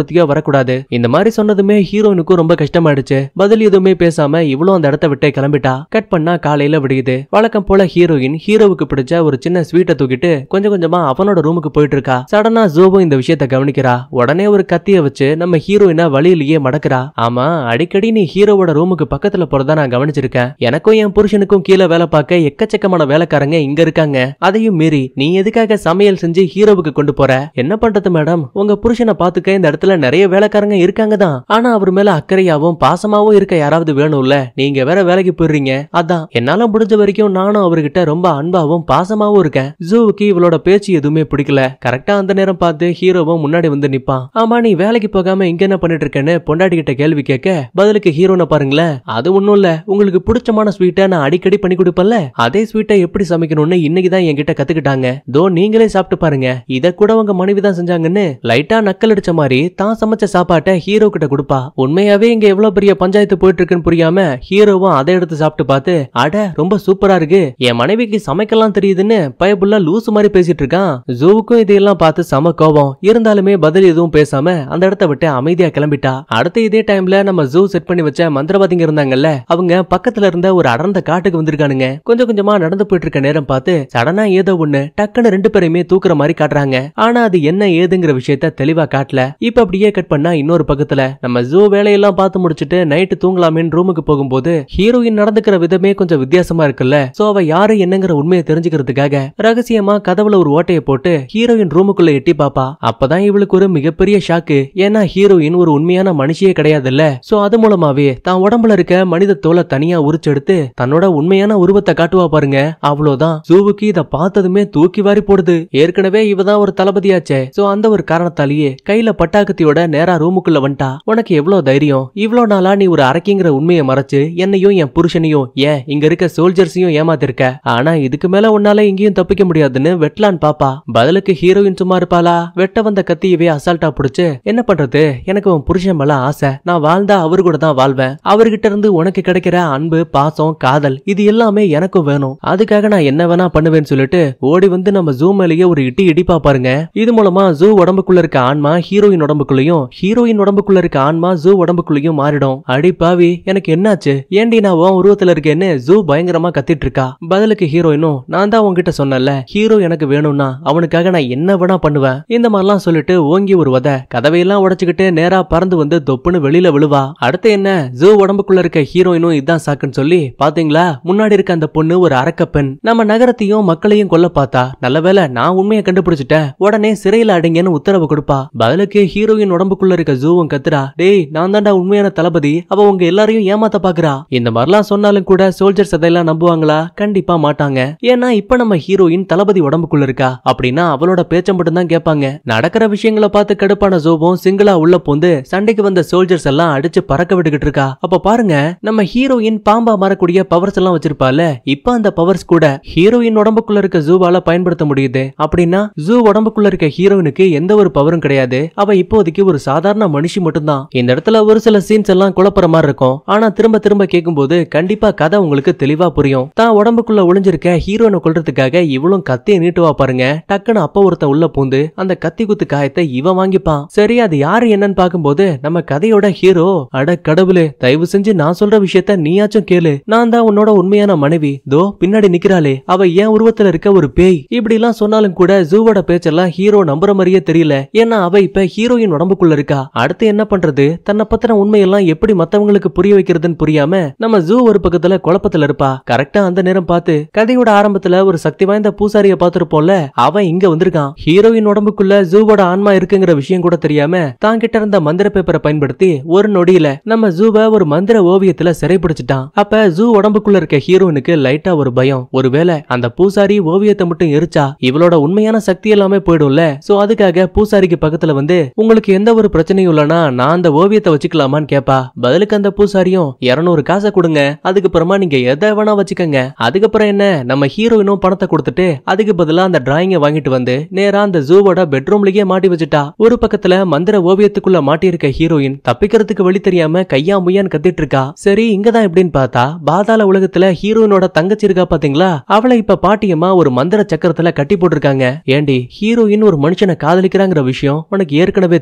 இடத்தையோ வரக்கூடாது இந்த மாதிரி சொன்னதுமே ஹீரோயினுக்கும் ரொம்ப கஷ்டமாயிடுச்சு பதில் எதுவுமே பேசாம இவ்வளவு அந்த இடத்த விட்டே கிளம்பிட்டா கட் பண்ணா காலையில விடியுது வழக்கம் போல ஹீரோயின் ஹீரோவுக்கு பிடிச்ச ஒரு சின்ன ஸ்வீட்டை தூக்கிட்டு கொஞ்சம் கொஞ்சமா அவனோட ரூமுக்கு போயிட்டு இருக்கா சடனா ஜோவும் இந்த விஷயத்த கவனிக்கிறா உடனே ஒரு கத்திய வச்சு நம்ம ஹீரோயினை வழியிலேயே மடக்குறா ஆமா அடிக்கடி நீ ஹீரோவோட ரூமுக்கு பக்கத்துல போறதா நான் கவனிச்சிருக்கேன் எனக்கும் என் புருஷனுக்கும் கீழே வேலை பார்க்க எக்கச்சக்கமான வேலைக்காரங்க இங்க இருக்காங்க அதையும் மீறி நீ எதுக்காக சமையல் செஞ்சு ஹீரோவுக்கு கொண்டு போற என்ன பண்றது மேடம் உங்க புருஷனை பாத்துக்க இந்த இடத்துல நிறைய வேலைக்காரங்க இருக்காங்க தான் ஆனா அவர் மேல அக்கறையாவும் பாசமாவும் இருக்க யாராவது வேணும்ல நீங்க வேற வேலைக்கு போயிடுறீங்க அதான் என்னால முடிஞ்ச வரைக்கும் நானும் அவர்கிட்ட ரொம்ப அன்பாவும் பாசமாவும் இருக்கேன் ஜூவுக்கு இவளோட பேச்சு எதுவுமே பிடிக்கல கரெக்டா அந்த நேரம் பார்த்து ஹீரோவும் முன்னாடி வந்து நிப்பான் ஆமா நீ வேலைக்கு போகாம இங்க என்ன பண்ணிட்டு இருக்கேன்னு பொண்டாட்டி கிட்ட கேள்வி கேட்க பதிலுக்கு ஹீரோனை பாருங்களேன் அது ஒண்ணும் இல்ல உங்களுக்கு பிடிச்சமான ஸ்வீட்டை நான் அடிக்கடி பண்ணி கொடுப்பேன்ல அதே ஸ்வீட்டை எப்படி சமைக்கணும்னு இன்னைக்கு தான் என்கிட்ட கத்துக்கிட்டாங்க தோ நீங்களே சாப்பிட்டு பாருங்க இத கூட உங்க மனைவி தான் செஞ்சாங்கன்னு லைட்டா நக்கல் அடிச்ச மாதிரி தான் சமைச்ச சாப்பாட்டை ஹீரோ கிட்ட கொடுப்பா உண்மையாவே இங்க எவ்வளவு பெரிய பஞ்சாயத்து போயிட்டு இருக்குன்னு புரியாம ஹீரோவும் அதை எடுத்து சாப்பிட்டு பார்த்து அட ரொம்ப சூப்பரா இருக்கு என் மனைவிக்கு சமைக்கலாம் தெரியுதுன்னு பயபுள்ள லூசு மாதிரி பேசிட்டு இருக்கான் ஜூவுக்கும் இதையெல்லாம் பார்த்து செம கோபம் இருந்தாலுமே பதில் எதுவும் பேசாம அந்த இடத்த விட்டு அமைதியா கிளம்பிட்டா அடுத்த இதே டைம்ல நம்ம ஜூ செட் பண்ணி வச்ச மந்திரவாதிங்க இருந்தாங்கல்ல அவங்க பக்கத்துல இருந்த ஒரு அடர்ந்த காட்டுக்கு வந்திருக்கானுங்க கொஞ்சம் கொஞ்சமா நடந்து போயிட்டு இருக்க நேரம் பார்த்து சடனா ஏதோ ஒண்ணு டக்குன்னு ரெண்டு பேரையுமே தூக்குற மாதிரி காட்டுறாங்க ஆனா அது என்ன ஏதுங்கிற விஷயத்த தெளிவா காட்டல இப்ப அப்படியே கட் பண்ணா இன்னொரு பக்கத்துல நம்ம ஜூ வேலையெல்லாம் பார்த்து முடிச்சிட்டு நைட்டு தூங்கலாமேன்னு ரூமுக்கு போகும்போது ஹீரோயின் நடந்துக்கிற விதமே கொஞ்சம் வித்தியாசமா இருக்குல்ல சோ அவ யாரு என்னங்கிற உண்மையை தெரிஞ்சுக்கிறதுக்காக ரகசியமா கதவுல ஒரு ஓட்டையை போட்டு ஹீரோயின் ரூமுக்குள்ள எட்டி பாப்பா அப்பதான் இவளுக்கு ஒரு மிகப்பெரிய ஷாக்கு ஏன்னா ஹீரோயின் ஒரு உண்மையான மனுஷியே கிடையாதுல்ல சோ அது மூலமாவே தான் உடம்புல இருக்க மனித தோலை தனியா உரிச்செடுத்து தன்னோட உண்மையான உருவத்தை காட்டுவா பாருங்க அவ்வளவுதான் ஜூவுக்கு இத பார்த்ததுமே தூக்கி வாரி போடுது ஏற்கனவே இவதான் ஒரு தளபதியாச்சே சோ அந்த ஒரு காரணத்தாலேயே கையில பட்டாக்கத்தியோட நேரா ரூமுக்குள்ள வந்துட்டா உனக்கு எவ்வளவு தைரியம் இவ்வளவு நாளா நீ ஒரு அரக்கிங்கிற உண்மையை மறைச்சு என்னையும் என் புருஷனையும் ஏன் இங்க இருக்க சோல்ஜர்ஸையும் ஏமாத்திருக்க ஆனா இதுக்கு மேல உன்னால எங்கேயும் தப்பிக்க முடியாதுன்னு வெட்லான் பாப்பா பதிலுக்கு ஹீரோயின் சும்மா இருப்பாளா வெட்ட வந்த கத்தியவே அசால்ட்டா புடிச்சு என்ன பண்றது எனக்கு உன் புருஷன் மேல ஆசை நான் வாழ்ந்தா அவரு கூட தான் வாழ்வேன் அவர்கிட்ட இருந்து உனக்கு கிடைக்கிற அன்பு பாசம் காதல் இது எல்லாமே எனக்கும் வேணும் அதுக்காக நான் என்ன வேணா பண்ணுவேன்னு சொல்லிட்டு ஓடி வந்து நம்ம ஜூ மேலேயே ஒரு இடி இடிப்பா பாருங்க இது மூலமா ஜூ உடம்புக்குள்ள இருக்க ஆன்மா ஹீரோயின் உடம்புக்குள்ளயும் ஹீரோயின் உடம்புக்குள்ள இருக்க ஆன்மா ஜூ உடம்புக்குள்ளயும் மாறிடும் அடி பாவி எனக்கு என்னாச்சு ஏண்டி நான் உன் உருவத்துல இருக்கேன்னு ஜூ பயங்கரமா கத்திட்டு இருக்கா பதிலுக்கு ஹீரோயினும் நான் தான் உன்கிட்ட சொன்னல ஹீரோ எனக்கு வேணும்னா அவனுக்காக நான் என்ன வேணா பண்ணுவேன் இந்த மாதிரிலாம் சொல்லிட்டு ஓங்கி ஒரு உத கதவையெல்லாம் உடைச்சுக்கிட்டு நேரா பறந்து வந்து தொப்புன்னு வெளியில விழுவா அடுத்து என்ன ஜூ உடம்புக்குள்ள இருக்க ஹீரோயினும் இதான் சாக்குன்னு சொல்லி பாத்தீங்களா முன்னாடி இருக்க அந்த பொண்ணு ஒரு அரக்க பெண் நம்ம நகரத்தையும் மக்களையும் கொல்ல பார்த்தா நல்லவேளை நான் உண்மையை கண்டுபிடிச்சிட்டேன் உடனே சிறையில அடைங்கன்னு உத்தரவு கொடுப்பா பதிலுக்கு ஹீரோயின் உடம்புக்குள்ள இருக்க ஜூவும் கத்துறா டேய் நான் தான்டா உண்மையான தளபதி அவ உங்க எல்லாரையும் ஏமாத்த பாக்குறா இந்த மாதிரிலாம் சொன்னாலும் கூட சோல்ஜர்ஸ் அதெல்லாம் நம்புவாங்களா கண்டிப்பா மாட்டாங்க ஏன்னா இப்ப நம்ம ஹீரோயின் தளபதி உடம்புக்குள்ள இருக்கா அப்படின்னா அவளோட பேச்ச மட்டும் தான் கேட்பாங்க நடக்கிற விஷயங்களை பார்த்து கடுப்பான ஜோபம் சிங்கிளா உள்ள பூந்து சண்டைக்கு வந்த சோல்ஜர்ஸ் எல்லாம் அடிச்சு பறக்க விட்டுக்கிட்டு இருக்கா அப்ப பாருங்க நம்ம ஹீரோயின் பாம்பா மாறக்கூடிய பவர்ஸ் எல்லாம் வச்சிருப்பால இப்ப அந்த பவர்ஸ் கூட ஹீரோயின் உடம்புக்குள்ள இருக்க ஜூவால பயன்படுத்த முடியுது அப்படின்னா ஜூ உடம்புக்குள்ள இருக்க ஹீரோயினுக்கு எந்த ஒரு பவரும் கிடையாது அவ இப்போதைக்கு ஒரு சாதாரண மனுஷி மட்டும்தான் இந்த இடத்துல ஒரு சில சீன்ஸ் எல்லாம் குழப்பற மாதிரி இருக்கும் ஆனா திரும்ப திரும்ப கேட்கும்போது கண்டிப்பா கதை உங்களுக்கு தெளிவா புரியும் தான் உடம்புக்குள்ள ஒளிஞ்சிருக்க ஹீரோனை கொல்றதுக்காக இவளும் கத்தியை நீட்டுவா பாருங்க டக்குன்னு அப்ப ஒருத்தன் உள்ள பூந்து அந்த கத்தி குத்து காயத்தை இவன் வாங்கிப்பான் சரி அது யாரு என்னன்னு பாக்கும்போது நம்ம கதையோட ஹீரோ அட கடவுளே தயவு செஞ்சு நான் சொல்ற விஷயத்த நீயாச்சும் கேளு நான் தான் உன்னோட உண்மையான மனைவி தோ பின்னாடி நிக்கிறாளே அவ ஏன் உருவத்துல இருக்க ஒரு பேய் இப்படி எல்லாம் சொன்னாலும் கூட ஜூவோட பேச்செல்லாம் ஹீரோ நம்புற மாதிரியே தெரியல ஏன்னா அவ இப்ப ஹீரோயின் உடம்புக்குள்ள இருக்கா அடுத்து என்ன பண்றது தன்னை பத்தின உண்மையெல்லாம் எப்படி மத்தவங்களுக்கு புரிய வைக்கிறதுன்னு புரியாம நம்ம ஜூ ஒரு பக்கத்துல குழப்பத்துல இருப்பா கரெக்டா அந்த நேரம் பார்த்து கதையோட ஆரம்பத்துல ஒரு சக்தி வாய்ந்த பூசாரிய பார்த்திருப்போம்ல அவன் இங்க வந்திருக்கான் ஹீரோயின் உடம்புக்குள்ள ஜூவோட ஆன்மா இருக்குங்கிற விஷயம் கூட தெரியாம தான் கிட்ட இருந்த மந்திர பேப்பரை பயன்படுத்தி ஒரு நொடியில நம்ம ஜூவை ஒரு மந்திர ஓவியத்துல சிறைப்பிடிச்சிட்டான் அப்ப ஜூ உடம்புக்குள்ள இருக்க ஹீரோயினுக்கு லைட்டா ஒரு பயம் ஒருவேளை அந்த பூசாரி ஓவியத்தை மட்டும் எரிச்சா இவளோட உண்மையான சக்தி எல்லாமே போயிடும்ல சோ அதுக்காக பூசாரிக்கு பக்கத்துல வந்து உங்களுக்கு எந்த ஒரு பிரச்சனையும் இல்லனா நான் அந்த ஓவியத்தை வச்சுக்கலாமான்னு கேப்பா பதிலுக்கு அந்த பூசாரியும் 200 காசை கொடுங்க அதுக்கப்புறமா நீங்க எதை வேணா வச்சுக்கோங்க அதுக்கப்புறம் என்ன நம்ம ஹீரோயினும் பணத்தை கொடுத்துட்டு அதுக்கு பதிலா அந்த டிராயிங்கை வாங்கிட்டு வந்து நேரா அந்த ஜூவோட பெட்ரூம்லயே மாட்டி வச்சுட்டா ஒரு பக்கத்துல மந்திர ஓவியத்துக்குள்ள மாட்டியிருக்க ஹீரோயின் தப்பிக்கிறதுக்கு வழி தெரியாம கையா முய்யான்னு கத்திட்டு இருக்கா சரி இங்கதான் எப்படின்னு பார்த்தா பாதாள உலகத்துல ஹீரோயினோட தங்கச்சி இருக்கா பாத்தீங்களா அவளை இப்ப பாட்டியம்மா ஒரு மந்திர சக்கரத்துல கட்டி போட்டிருக்காங்க ஏண்டி ஹீரோயின் ஒரு மனுஷனை காதலிக்கிறாங்கிற விஷயம் உனக்கு ஏற்கனவே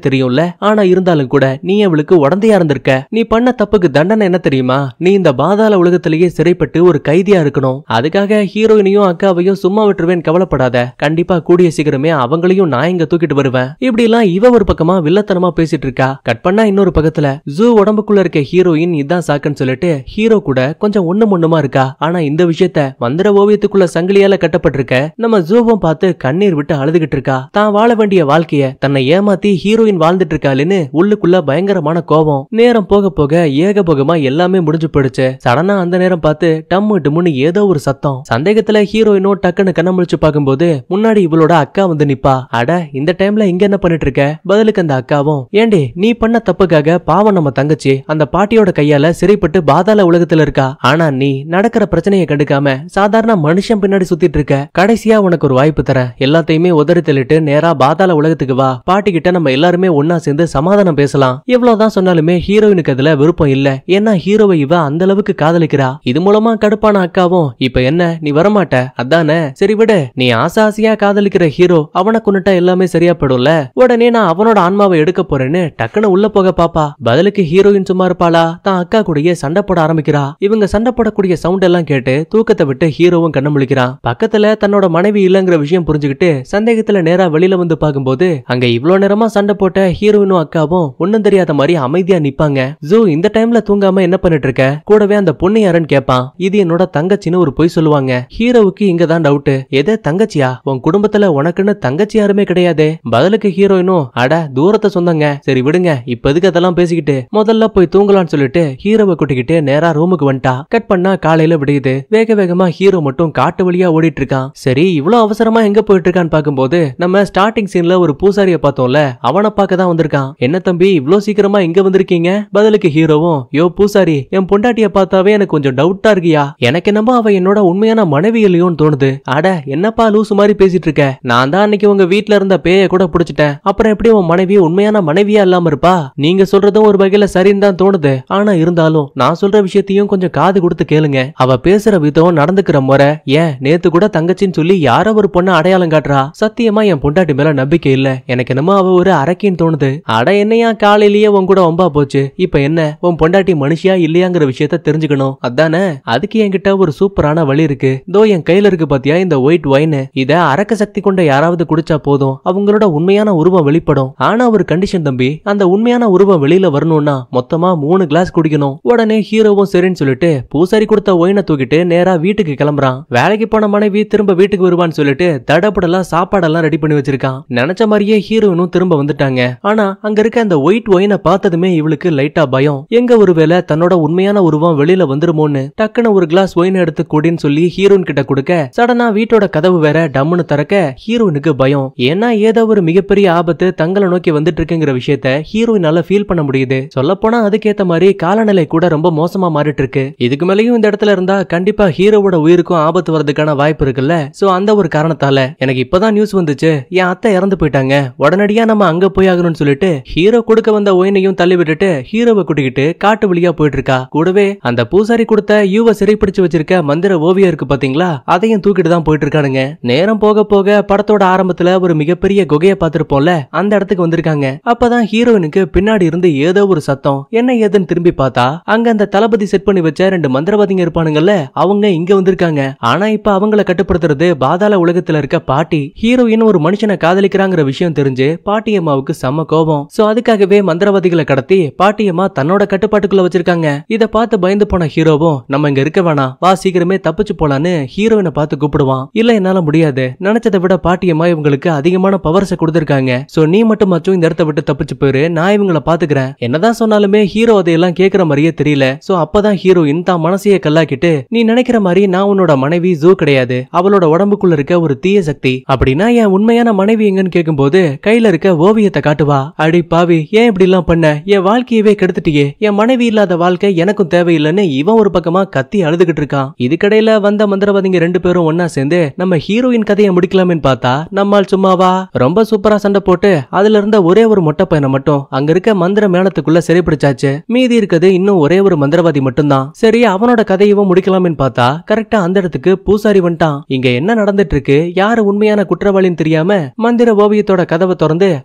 தெரியும்ல ஆனா இருந்தாலும் கூட நீ அவளுக்கு உடந்தையா இருந்திருக்க நீ பண்ண தப்புக்கு தண்டனை என்ன தெரியுமா நீ இந்த பாதாள உலகத்திலேயே சிறைப்பட்டு ஒரு கைதியா இருக்கணும் அதுக்காக ஹீரோயினையும் அக்காவையும் சும்மா விட்டுருவேன் கவலைப்படாத கண்டிப்பா கூடிய சீக்கிரமே அவங்களையும் நான் இங்க தூக்கிட்டு வருவேன் இப்படி எல்லாம் இவ ஒரு பக்கமா வில்லத்தனமா பேசிட்டு இருக்கா கட் பண்ணா இன்னொரு பக்கத்துல ஜூ உடம்புக்குள்ள இருக்க ஹீரோயின் இதான் சாக்குன்னு சொல்லிட்டு ஹீரோ கூட கொஞ்சம் ஒண்ணு ஒண்ணுமா இருக்கா ஆனா இந்த விஷயத்த மந்திர ஓவியத்துக்குள்ள சங்கிலியால கட்டப்பட்டிருக்க நம்ம ஜூவும் பார்த்து கண்ணீர் விட்டு அழுதுகிட்டு இருக்கா தான் வாழ வேண்டிய வாழ்க்கைய தன்னை ஏமாத்தி ஹீரோயின் வாழ்ந்துட்டு இருக்காளுன்னு உள்ளுக்குள்ள பயங்கரமான கோபம் நேரம் போக போக ஏகபோகமா எல்லாமே முடிஞ்சு போயிடுச்சு சடனா அந்த நேரம் பார்த்து டம்மு டும்முன்னு ஏதோ ஒரு சத்தம் சந்தேகத்துல ஹீரோயினும் டக்குன்னு கண்ண முழிச்சு பார்க்கும்போது முன்னாடி இவளோட அக்கா வந்து நிப்பா அட இந்த டைம்ல இங்க என்ன பண்ணிட்டு இருக்க பதிலுக்கு அந்த அக்காவும் ஏண்டி நீ பண்ண தப்புக்காக பாவம் நம்ம தங்கச்சி அந்த பாட்டியோட கையால சிறைப்பட்டு பாதாள உலகத்துல இருக்கா ஆனா நீ நடக்கிற பிரச்சனையை கண்டுக்காம சாதாரண மனுஷன் பின்னாடி சுத்திட்டு இருக்க கடைசியா உனக்கு ஒரு வாய்ப்பு தரேன் எல்லாத்தையுமே உதறி தள்ளிட்டு நேரா பாதாள உலகத்துக்கு வா பாட்டி கிட்ட நம்ம எல்லாருமே ஒன்னா சேர்ந்து சமாதானம் பேசலாம் எவ்வளவுதான் சொன்னாலுமே ஹீரோயினுக்கு அதுல விருப்பம் இல்ல ஏன்னா ஹீரோவை இவ அந்த அளவுக்கு காதலிக்கிறா இது மூலமா கடுப்பான அக்காவும் இப்ப என்ன நீ வரமாட்ட அதானே சரி விடு நீ ஆசை ஆசையா காதலிக்கிற ஹீரோ அவனை கொண்டுட்டா எல்லாமே சரியா போயிடும்ல உடனே நான் அவனோட ஆன்மாவை எடுக்க போறேன்னு டக்குன்னு உள்ள போக பாப்பா பதிலுக்கு ஹீரோயின் சும்மா இருப்பாளா தான் அக்கா கூடயே சண்டை போட ஆரம்பிக்கிறா இவங்க சண்டை போடக்கூடிய சவுண்ட் எல்லாம் கேட்டு தூக்கத்தை விட்டு ஹீரோவும் கண்ணு முழிக்கிறான் பக்கத்துல தன்னோட மனைவி இல்லங்கிற விஷயம் புரிஞ்சுக்கிட்டு சந்தேகத்துல நேரா வெளியில வந்து பார்க்கும்போது அங்க இவ்ளோ நேரமா சண்டை போட்ட ஹீரோயினும் அக்காவும் ஒண்ணும் தெரியாத மாதிரி அமைதியா நிப்பாங்க ஜோ இந்த டைம்ல தூங்காம என்ன பண்ணிட்டு இருக்க கூடவே அந்த பொண்ணு யாருன்னு கேட்பான் இது என்னோட தங்கச்சின்னு ஒரு பொய் சொல்லுவாங்க ஹீரோவுக்கு இங்க தான் டவுட் எதே தங்கச்சியா உன் குடும்பத்துல உனக்குன்னு தங்கச்சி யாருமே கிடையாதே பதிலுக்கு ஹீரோயினும் அட தூரத்தை சொந்தங்க சரி விடுங்க இப்ப எதுக்கு அதெல்லாம் பேசிக்கிட்டு முதல்ல போய் தூங்கலாம்னு சொல்லிட்டு ஹீரோவை கூட்டிக்கிட்டு நேரா ரூமுக்கு வந்துட்டா கட் பண்ணா காலையில விடியுது வேக வேகமா ஹீரோ மட்டும் காட்டு வழியா ஓடிட்டு இருக்கான் சரி இவ்வளவு அவசரமா எங்க போயிட்டு இருக்கான்னு பாக்கும்போது நம்ம ஸ்டார்டிங் சீன்ல ஒரு பூசாரிய பார்த்தோம்ல அவனை பார்க்க தான் வந்திருக்கான் என்ன தம்பி இவ்ளோ சீக்கிரமா இங்க வந்திருக்கீங்க பதிலுக்கு ஹீரோவும் யோ பூசாரி என் பொண்டாட்டிய பார்த்தாவே எனக்கு கொஞ்சம் டவுட்டா இருக்கியா எனக்கு என்னமோ அவ என்னோட உண்மையான மனைவி இல்லையோன்னு தோணுது அட என்னப்பா லூசு மாதிரி பேசிட்டு இருக்க நான் தான் அன்னைக்கு உங்க வீட்ல இருந்த பேய கூட புடிச்சிட்டேன் அப்புறம் எப்படி உன் மனைவி உண்மையான மனைவியா இல்லாம இருப்பா நீங்க சொல்றதும் ஒரு வகையில சரின்னு தான் தோணுது ஆனா இருந்தாலும் நான் சொல்ற விஷயத்தையும் கொஞ்சம் காது கொடுத்து கேளுங்க அவ பேசுற விதம் நடந்துக்கிற முறை ஏன் நேத்து கூட தங்கச்சின்னு சொல்லி யாரோ ஒரு பொண்ணு அடையாளம் காட்டுறா சத்தியமா என் பொண்டாட்டி மேல நம்பிக்கை இல்ல எனக்கு என்னமோ அவ ஒரு அரக்கின்னு தோணுது அட என்னையா காலையிலேயே உன் கூட ஒம்பா போச்சு இப்ப என்ன உன் பொண்டாட்டி மனுஷியா இல்லையாங்கிற விஷயத்த தெரிஞ்சுக்கணும் அதானே அதுக்கு என்கிட்ட ஒரு சூப்பரான வழி இருக்கு தோ என் கையில இருக்கு பாத்தியா இந்த ஒயிட் ஒயின் இத அரக்க சக்தி கொண்ட யாராவது குடிச்சா போதும் அவங்களோட உண்மையான உருவம் வெளிப்படும் ஆனா ஒரு கண்டிஷன் தம்பி அந்த உண்மையான உருவம் வெளியில வரணும்னா மொத்தமா மூணு கிளாஸ் குடிக்கணும் உடனே ஹீரோவும் சரின்னு சொல்லிட்டு பூசாரி கொடுத்த ஒயினை தூக்கிட்டு நேரா வீட்டுக்கு கிளம்புறான் வேலைக்கு போன மனைவி திரும்ப வீட்டுக்கு வருவான்னு சொல்லிட்டு தடபடலாம் சாப்பாடெல்லாம் ரெடி பண்ணி வச்சிருக்கான் நினைச்ச மாதிரியே ஹீரோயினும் திரும்ப வந்துட்டாங்க ஆனா அங்க இருக்க அந்த ஒயிட் ஒயினை பார்த்ததுமே இவளுக்கு லைட்டா பயம் எங்க ஒருவேளை தன்னோட உண்மையான உருவம் வெளியில வந்துருமோன்னு டக்குன்னு ஒரு கிளாஸ் ஒயின் எடுத்து குடின்னு சொல்லி ஹீரோயின் கிட்ட கொடுக்க சடனா வீட்டோட கதவு வேற டம்முன்னு திறக்க ஹீரோயினுக்கு பயம் ஏன்னா ஏதோ ஒரு மிகப்பெரிய ஆபத்து தங்களை நோக்கி வந்துட்டு இருக்குங்கிற விஷயத்த ஹீரோயினால ஃபீல் பண்ண முடியுது சொல்ல போனா அதுக்கேத்த மாதிரி காலநிலை கூட ரொம்ப மோசமா மாறிட்டு இருக்கு இதுக்கு மேலயும் இந்த இடத்துல இருந்தா கண்டிப்பா ஹீரோவோட உயிருக்கும் ஆபத்து வரதுக்கான வாய்ப்பு இருக்குல்ல சோ அந்த ஒரு காரணத்தால எனக்கு இப்பதான் நியூஸ் வந்துச்சு என் அத்தை இறந்து போயிட்டாங்க உடனடியா நம்ம அங்க போய் ஆகணும்னு சொல்லிட்டு ஹீரோ கொடுக்க வந்த ஒயினையும் தள்ளி விட்டுட்டு ஹீரோவை கூட்டிக்கிட்டு காட்டு வழியா போயிட்டு இருக்கா கூடவே அந்த பூசாரி கொடுத்த யூவ சிறைப்பிடிச்சு வச்சிருக்க மந்திர ஓவியம் இருக்கு பாத்தீங்களா அதையும் தூக்கிட்டு தான் போயிட்டு இருக்கானுங்க நேரம் போக போக படத்தோட ஆரம்பத்துல ஒரு மிகப்பெரிய குகையை பார்த்திருப்போம்ல அந்த இடத்துக்கு வந்திருக்காங்க அப்பதான் ஹீரோயினுக்கு பின்னாடி இருந்து ஏதோ ஒரு சத்தம் என்ன ஏதுன்னு திரும்பி பார்த்தா அங்க அந்த தளபதி செட் பண்ணி வச்ச ரெண்டு மந்திரவாதிங்க இருப்பானுங்கல்ல அவங்க இங்க வந்திருக்காங்க ஆனா இப்ப அவங்கள கட்டுப்படுத்துறது பாதாள உலகத்துல இருக்க பாட்டி ஹீரோயின் ஒரு மனுஷனை காதலிக்கிறாங்கிற விஷயம் தெரிஞ்சு பாட்டியம்மாவுக்கு செம்ம கோபம் சோ அதுக்காகவே மந்திரவாதிகளை கடத்தி பாட்டியம்மா தன்னோட கட்டுப்பாட்டுக்குள்ள வச்சிருக்காங்க இத பார்த்து பயந்து போன ஹீரோவும் நம்ம இங்க இருக்க வேணாம் வா சீக்கிரமே தப்பிச்சு போலான்னு ஹீரோயினை பார்த்து கூப்பிடுவான் இல்ல என்னால முடியாது நினைச்சதை விட பாட்டியம்மா இவங்களுக்கு அதிகமான பவர்ஸை கொடுத்திருக்காங்க சோ நீ மட்டும் மச்சும் இந்த இடத்த விட்டு தப்பிச்சு போயிரு நான் இவங்கள பாத்துக்கிறேன் என்னதான் சொன்னாலுமே ஹீரோ அதையெல்லாம் கேக்குற மாதிரியே தெரியல சோ அப்பதான் ஹீரோயின் தான் மனசையே கல்லாக்கிட்டு நீ நினைக்கிற மாதிரி நான் உன்னோட மனைவி ஜூ கிடையாது அவளோட உடம்புக்குள்ள இருக்க ஒரு தீய சக்தி அப்படின்னா என் உண்மையான மனைவி எங்கன்னு கேட்கும்போது கையில இருக்க ஓவியத்தை காட்டுவா அடி பாவி ஏன் இப்படி எல்லாம் பண்ண என் வாழ்க்கையவே கெடுத்துட்டியே என் மனைவி இல்லாத வாழ்க்கை எனக்கும் தேவையில்லைன்னு இவன் ஒரு பக்கமா கத்தி அழுதுகிட்டு இருக்கான் இதுக்கடையில வந்த மந்திரவாதிங்க ரெண்டு பேரும் ஒன்னா சேர்ந்து நம்ம ஹீரோயின் கதையை முடிக்கலாமேன்னு பார்த்தா நம்மால் சும்மாவா ரொம்ப சூப்பரா சண்டை போட்டு அதுல இருந்த ஒரே ஒரு மொட்டை பையனை மட்டும் அங்க இருக்க மந்திர மேளத்துக்குள்ள சிறைப்பிடிச்சாச்சு மீதி இருக்குது இன்னும் ஒரே ஒரு மந்திரவாதி மட்டும்தான் சரி அவனோட கதையவும் முடிக்கலாமேன்னு பார்த்தா கரெக்டா அந்த இடத்துக்கு பூசாரி வந்துட்டான் இங்க என்ன நடந்துட்டு இருக்கு யாரு உண்மையான குற்றவாளின்னு தெரியாம மந்திர ஓவியத்தோட கதவை திறந்து அதுக்குள்ள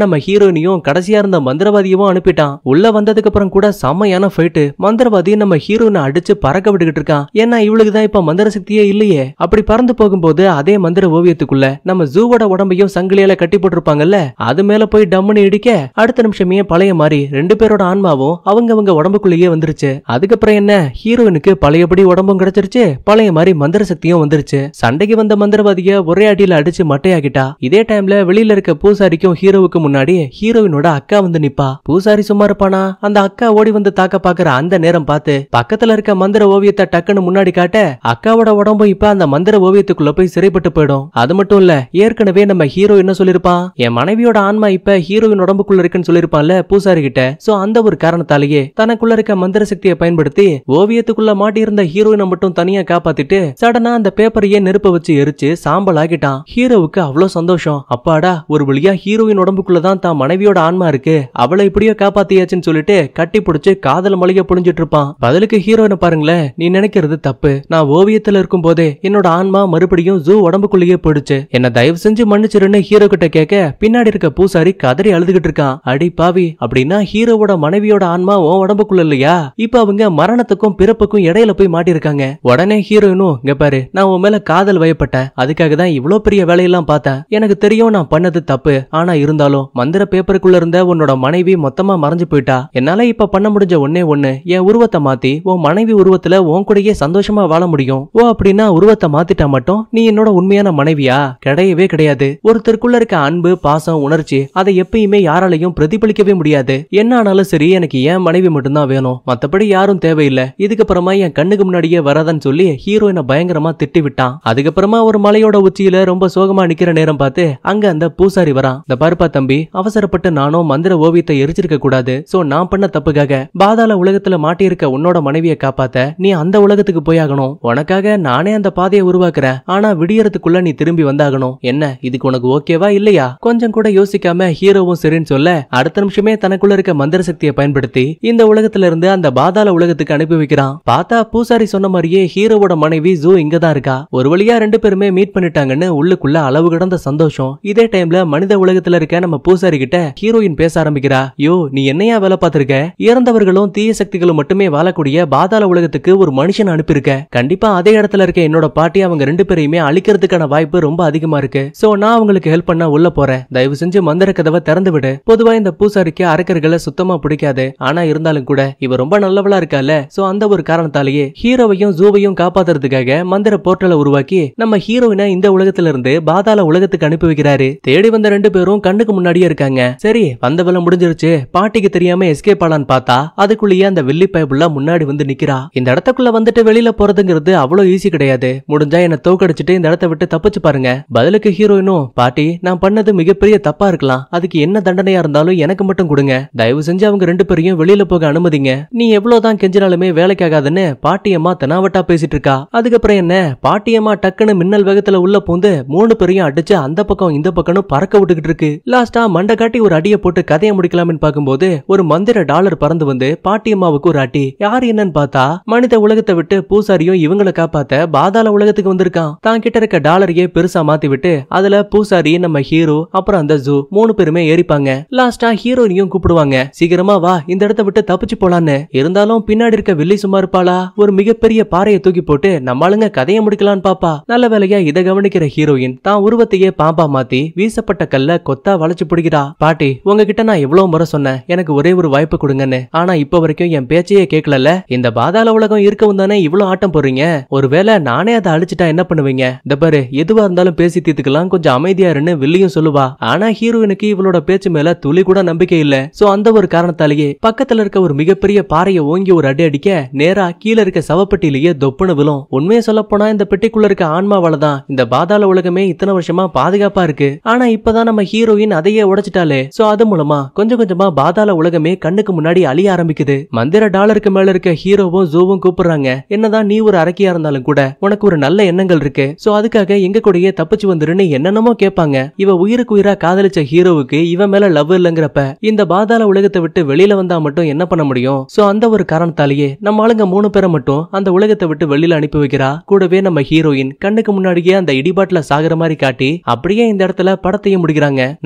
நம்ம ஹீரோயினையும் கடைசியா இருந்த மந்திரவாதியவும் அனுப்பிட்டான் உள்ள வந்ததுக்கு அப்புறம் கூட செம்மையான ஃபைட்டு மந்திரவாதி நம்ம ஹீரோயினை அடிச்சு பறக்க விட்டுக்கிட்டு இருக்கான் ஏன்னா இவளுக்கு தான் இப்ப மந்திர சக்தியே இல்லையே அப்படி பறந்து போகும்போது அதே மந்திர ஓவியத்துக்குள்ள நம்ம ஜூவோட உடம்பையும் சங்கிலியால கட்டி போட்டிருப்பாங்கல்ல அது மேல போய் டம்முன்னு இடிக்க அடுத்த நிமிஷமே பழைய மாதிரி ரெண்டு பேரோட ஆன்மாவும் அவங்க அவங்க உடம்புக்குள்ளேயே வந்துருச்சு அதுக்கப்புறம் என்ன ஹீரோயினுக்கு பழையபடி உடம்பும் கிடைச்சிருச்சு பழைய மாதிரி மந்திர சக்தியும் வந்துருச்சு சண்டைக்கு வந்த மந்திரவாதிய ஒரே அடியில அடிச்சு மட்டையாக்கிட்டா இதே டைம்ல வெளியில இருக்க பூசாரிக்கும் ஹீரோவுக்கு முன்னாடி ஹீரோயினோட அக்கா வந்து நிப்பா பூசாரி சும்மா இருப்பானா அந்த அக்கா ஓடி வந்து தாக்க பாக்குற அந்த நேரம் பார்த்து பக்கத்துல இருக்க மந்திர ஓவியத்தை டக்குன்னு முன்னாடி காட்ட அக்காவோட உடம்பும் இப்ப அந்த மந்திர ஓவியத்துக்குள்ள போய் சிறைப்பட்டு போயிடும் அது மட்டும் இல்ல ஏற்கனவே நம்ம ஹீரோ என்ன சொல்லிருப்பான் என் மனைவியோட ஆன்மா இப்ப ஹீரோயின் உடம்புக்குள்ள இருக்குன்னு சொல்லிருப்பான்ல பூசாரி கிட்ட சோ அந்த ஒரு காரணத்தாலேயே தனக்குள்ள இருக்க மந்திர சக்தியை பயன்படுத்தி ஓவியத்துக்குள்ள மாட்டியிருந்த ஹீரோயினை மட்டும் தனியா காப்பாத்திட்டு சடனா அந்த பேப்பரையே நெருப்ப வச்சு எரிச்சு சாம்பல் ஆக்கிட்டான் ஹீரோவுக்கு அவ்வளவு சந்தோஷம் அப்பாடா ஒரு வழியா ஹீரோயின் உடம்புக்குள்ளதான் தான் மனைவியோட ஆன்மா இருக்கு அவளை இப்படியோ காப்பாத்தியாச்சுன்னு சொல்லிட்டு கட்டி பிடிச்சு காதல் மளிகை புழிஞ்சிட்டு இருப்பான் பதிலுக்கு ஹீரோயினை பாருங்களேன் நீ நினைக்கிறது தப்பு நான் ஓவியத்துல இருக்கும் போதே என்னோட ஆன்மா மறுபடியும் ஜூ உடம்புக்குள்ளேயே போயிடுச்சு என்ன தயவு செஞ்சு மன்னிச்சிருன்னு ஹீரோ கிட்ட கேட்க பின்னாடி இருக்க பூசாரி கதறி அழுதுகிட்டு இருக்கான் அடி பாவி அப்படின்னா ஹீரோவோட மனைவியோட ஆன்மா உன் உடம்புக்குள்ள இல்லையா இப்ப அவங்க மரணத்துக்கும் பிறப்புக்கும் இடையில போய் மாட்டிருக்காங்க உடனே ஹீரோயினும் இங்க பாரு நான் உன் மேல காதல் வயப்பட்டேன் அதுக்காக தான் இவ்ளோ பெரிய வேலையெல்லாம் பார்த்தேன் எனக்கு தெரியும் நான் பண்ணது தப்பு ஆனா இருந்தாலும் மந்திர பேப்பருக்குள்ள இருந்த உன்னோட மனைவி மொத்தமா மறைஞ்சு போயிட்டா என்னால இப்ப பண்ண முடிஞ்ச ஒன்னே ஒண்ணு என் உருவத்தை மாத்தி உன் மனைவி உருவத்துல உன் கூடயே சந்தோஷமா வாழ முடியும் ஓ அப்படின்னா உருவத்தை மாத்திட்டா மட்டும் நீ என்னோட உண்மையான மனைவியா கிடையவே கிடையாது ஒருத்தருக்குள்ள இருக்க அன்பு பாசம் உணர்ச்சி அதை எப்பயுமே யாராலையும் பிரதிபலிக்கவே முடியாது என்ன ஆனாலும் சரி எனக்கு என் மனைவி மட்டும்தான் வேணும் மத்தபடி யாரும் தேவையில்லை இதுக்கப்புறமா என் கண்ணுக்கு முன்னாடியே வராதன்னு சொல்லி ஹீரோயினை பயங்கரமா திட்டி விட்டான் அதுக்கப்புறமா ஒரு மலையோட உச்சியில ரொம்ப சோகமா நிக்கிற நேரம் பார்த்து அங்க அந்த பூசாரி வரான் இந்த பாருப்பா தம்பி அவசரப்பட்டு நானும் மந்திர ஓவியத்தை எரிச்சிருக்க கூடாது சோ நான் பண்ண தப்புக்காக பாதாள உலகத்துல மாட்டியிருக்க உன்னோட மனைவியை காப்பாத்த நீ அந்த உலகத்துக்கு போயாகணும் உனக்காக நானே அந்த பாதையை உருவாக்குறேன் ஆனா விடியறதுக்குள்ள நீ திரும்பி வந்தாகணும் என்ன இதுக்கு உனக்கு ஓகேவா இல்லையா கொஞ்சம் கூட யோசிக்காம ஹீரோவும் சரின்னு சொல்ல அடுத்த நிமிஷமே தனக்குள்ள இருக்க மந்திர சக்தியை பயன்படுத்தி இந்த உலகத்துல இருந்து அந்த பாதாள உலகத்துக்கு அனுப்பி வைக்கிறான் பார்த்தா பூசாரி சொன்ன மாதிரியே ஹீரோவோட மனைவி ஜூ இங்க தான் இருக்கா ஒரு வழியா ரெண்டு பேருமே மீட் பண்ணிட்டாங்கன்னு உள்ளுக்குள்ள அளவு கடந்த சந்தோஷம் இதே டைம்ல மனித உலகத்துல இருக்க நம்ம பூசாரி கிட்ட ஹீரோயின் பேச ஆரம்பிக்கிறா யோ நீ என்னையா வேலை பார்த்திருக்க இறந்தவர்களும் தீய சக்திகளும் மட்டுமே வாழக்கூடிய பாதாள உலகத்துக்கு ஒரு மனுஷன் அனுப்பியிருக்க கண்டிப்பா அதே இடத்துல இருக்க என்னோட பாட்டி அவங்க ரெண்டு பேரையுமே அழிக்கிறதுக்கான வாய்ப்பு ரொம்ப அதிகமா இருக்கு சோ நான் அவங்களுக்கு ஹெல்ப் பண்ண உள்ள போறேன் தயவு செஞ்சு மந்திர கதவை திறந்து விடு பொதுவா இந்த பூசாரிக்கு அரக்கர்களை சுத்தமா பிடிக்காது ஆனா இருந்தாலும் கூட இவ ரொம்ப நல்லவளா இருக்கால சோ அந்த ஒரு காரணத்தாலேயே ஹீரோவையும் ஜூவையும் காப்பாத்துறதுக்காக மந்திர போர்ட்டலை உருவாக்கி நம்ம ஹீரோயினை இந்த உலகத்துல இருந்து பாதாள உலகத்துக்கு அனுப்பி வைக்கிறாரு தேடி வந்த ரெண்டு பேரும் கண்ணுக்கு முன்னாடியே இருக்காங்க சரி வந்த வேலை முடிஞ்சிருச்சு பாட்டிக்கு தெரியாம எஸ்கேப் ஆலான்னு பார்த்தா அதுக்குள்ளேயே அந்த வெள்ளி பயப்புள்ள முன்னாடி வந்து நிக்கிறா இந்த இடத்துக்குள்ள வந்துட்டு வெளியில போறதுங்கிறது அவ்வளவு ஈஸி கிடையாது முடிஞ்சா என்ன தோக்கடிச்சிட்டு இந்த இடத்த விட்டு தப்பிச்சு பாருங்க பதிலுக்கு ஹீரோயினும் பாட்டி நான் பண்ணது மிகப்பெரிய தப்பா இருக்கலாம் அதுக்கு என்ன தண்டனையா இருந்தாலும் எனக்கு மட்டும் கொடுங்க தயவு செஞ்சு அவங்க ரெண்டு பேரையும் வெளியில போக அனுமதிங்க நீ எவ்வளவுதான் கெஞ்சினாலுமே வேலைக்காகாதுன்னு பாட்டியம்மா தெனாவட்டா பேசிட்டு இருக்கா அதுக்கப்புறம் என்ன பாட்டியம்மா டக்குன்னு மின்னல் வேகத்துல உள்ள பூந்து மூணு பேரையும் அடிச்சு அந்த பக்கம் இந்த பக்கம்னு பறக்க விட்டுக்கிட்டு இருக்கு லாஸ்டா மண்டை காட்டி ஒரு அடியை போட்டு கதையை முடிக்கலாம்னு பார்க்கும்போது ஒரு மந்திர டாலர் பறந்து வந்து பாட்டியம்மாவுக்கு ஒரு அடி யார் என்னன்னு பார்த்தா மனித உலகத்தை விட்டு பூசாரியும் இவங்களை காப்பாத்த பாதாள உலகத்துக்கு வந்திருக்கான் தான் கிட்ட இருக்க டாலரையே பெருசா மாத்தி விட்டு அதுல பூசாரி நம்ம ஹீரோ அப்புறம் அந்த ஜூ மூணு பேருமே ஏறிப்பாங்க லாஸ்டா ஹீரோயினையும் கூப்பிடுவாங்க சீக்கிரமா வா இந்த இடத்த விட்டு தப்பிச்சு போலான்னு இருந்தாலும் பின்னாடி இருக்க வில்லி சும்மா இருப்பாளா ஒரு மிகப்பெரிய பாறையை தூக்கி போட்டு நம்மளுங்க கதையை முடிக்கலான்னு பாப்பா நல்ல வேலையா இதை கவனிக்கிற ஹீரோயின் தான் உருவத்தையே பாம்பா மாத்தி வீசப்பட்ட கல்ல கொத்தா வளைச்சு பிடிக்கிறா பாட்டி உங்ககிட்ட நான் எவ்வளவு முறை சொன்னேன் எனக்கு ஒரே ஒரு வாய்ப்பு கொடுங்கன்னு ஆனா இப்ப வரைக்கும் என் பேச்சையே கேட்கலல்ல இந்த பாதாள உலகம் இருக்கவும் தானே இவ்வளவு ஆட்டம் போடுறீங்க ஒருவேளை நானே அதை அழிச்சிட்டா என்ன பண்ணுவீங்க இந்த பாரு எதுவா இருந்தாலும் பேசி தீர்த்துக்கலாம் கொஞ்சம் அமைதியா இருன்னு வில்லியும் சொல்லுவா ஆனா ஹீரோயினுக்கு இவளோட பேச்சு மேல துளி கூட நம்பிக்கை இல்ல சோ அந்த ஒரு காரணத்தாலேயே பக்கத்துல இருக்க ஒரு மிகப்பெரிய பாறையை ஓங்கி ஒரு அடி அடிக்க நேரா கீழே இருக்க சவப்பெட்டிலேயே தொப்புன்னு விழும் உண்மையை சொல்ல போனா இந்த பெட்டிக்குள்ள இருக்க ஆன்மாவால தான் இந்த பாதாள உலகமே இத்தனை வருஷமா பாதுகாப்பா இருக்கு ஆனா இப்பதான் நம்ம ஹீரோயின் அதையே உடைச்சிட்டாலே சோ அது மூலமா கொஞ்சம் கொஞ்சமா பாதாள உலகமே கண்ணுக்கு முன்னாடி அழிய ஆரம்பிக்குது மந்திர டாலருக்கு மேல இருக்க ஹீரோவும் ஜூவும் கூப்பிடுறாங்க என்னதான் நீ ஒரு அரக்கியா இருந்தாலும் கூட உனக்கு ஒரு நல்ல எண்ணங்கள் இருக்கு சோ அதுக்காக எங்க கூடயே தப்பிச்சு வந்துருன்னு என்னென்னமோ கேட்பாங்க இவ உயிருக்கு உயிரா காதலிச்ச ஹீரோவுக்கு இவன் மேல லவ் இல்லங்கிறப்ப இந்த பாதாள உலகத்தை விட்டு வெளியில வந்தா மட்டும் என்ன பண்ண முடியும் சோ அந்த ஒரு காரணத்தாலேயே நம்ம ஆளுங்க மூணு பேரை மட்டும் அந்த உலகத்தை விட்டு வெளியில அனுப்பி வைக்கிறா கூடவே நம்ம ஹீரோயின் கண்ணுக்கு முன்னாடியே அந்த இடிபாட்டுல சாகுற மாதிரி காட்டி அப்படியே இந்த இடத்துல படத்தையும் முடிக்கிறாங்க நான் சொன்ன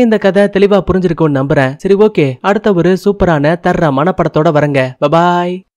இந்த கதை தெளிவா புரிஞ்சிருக்கும்னு நம்புறேன் சரி ஓகே அடுத்த ஒரு சூப்பரான தர்ற மனப்படத்தோட வரங்க பபாய்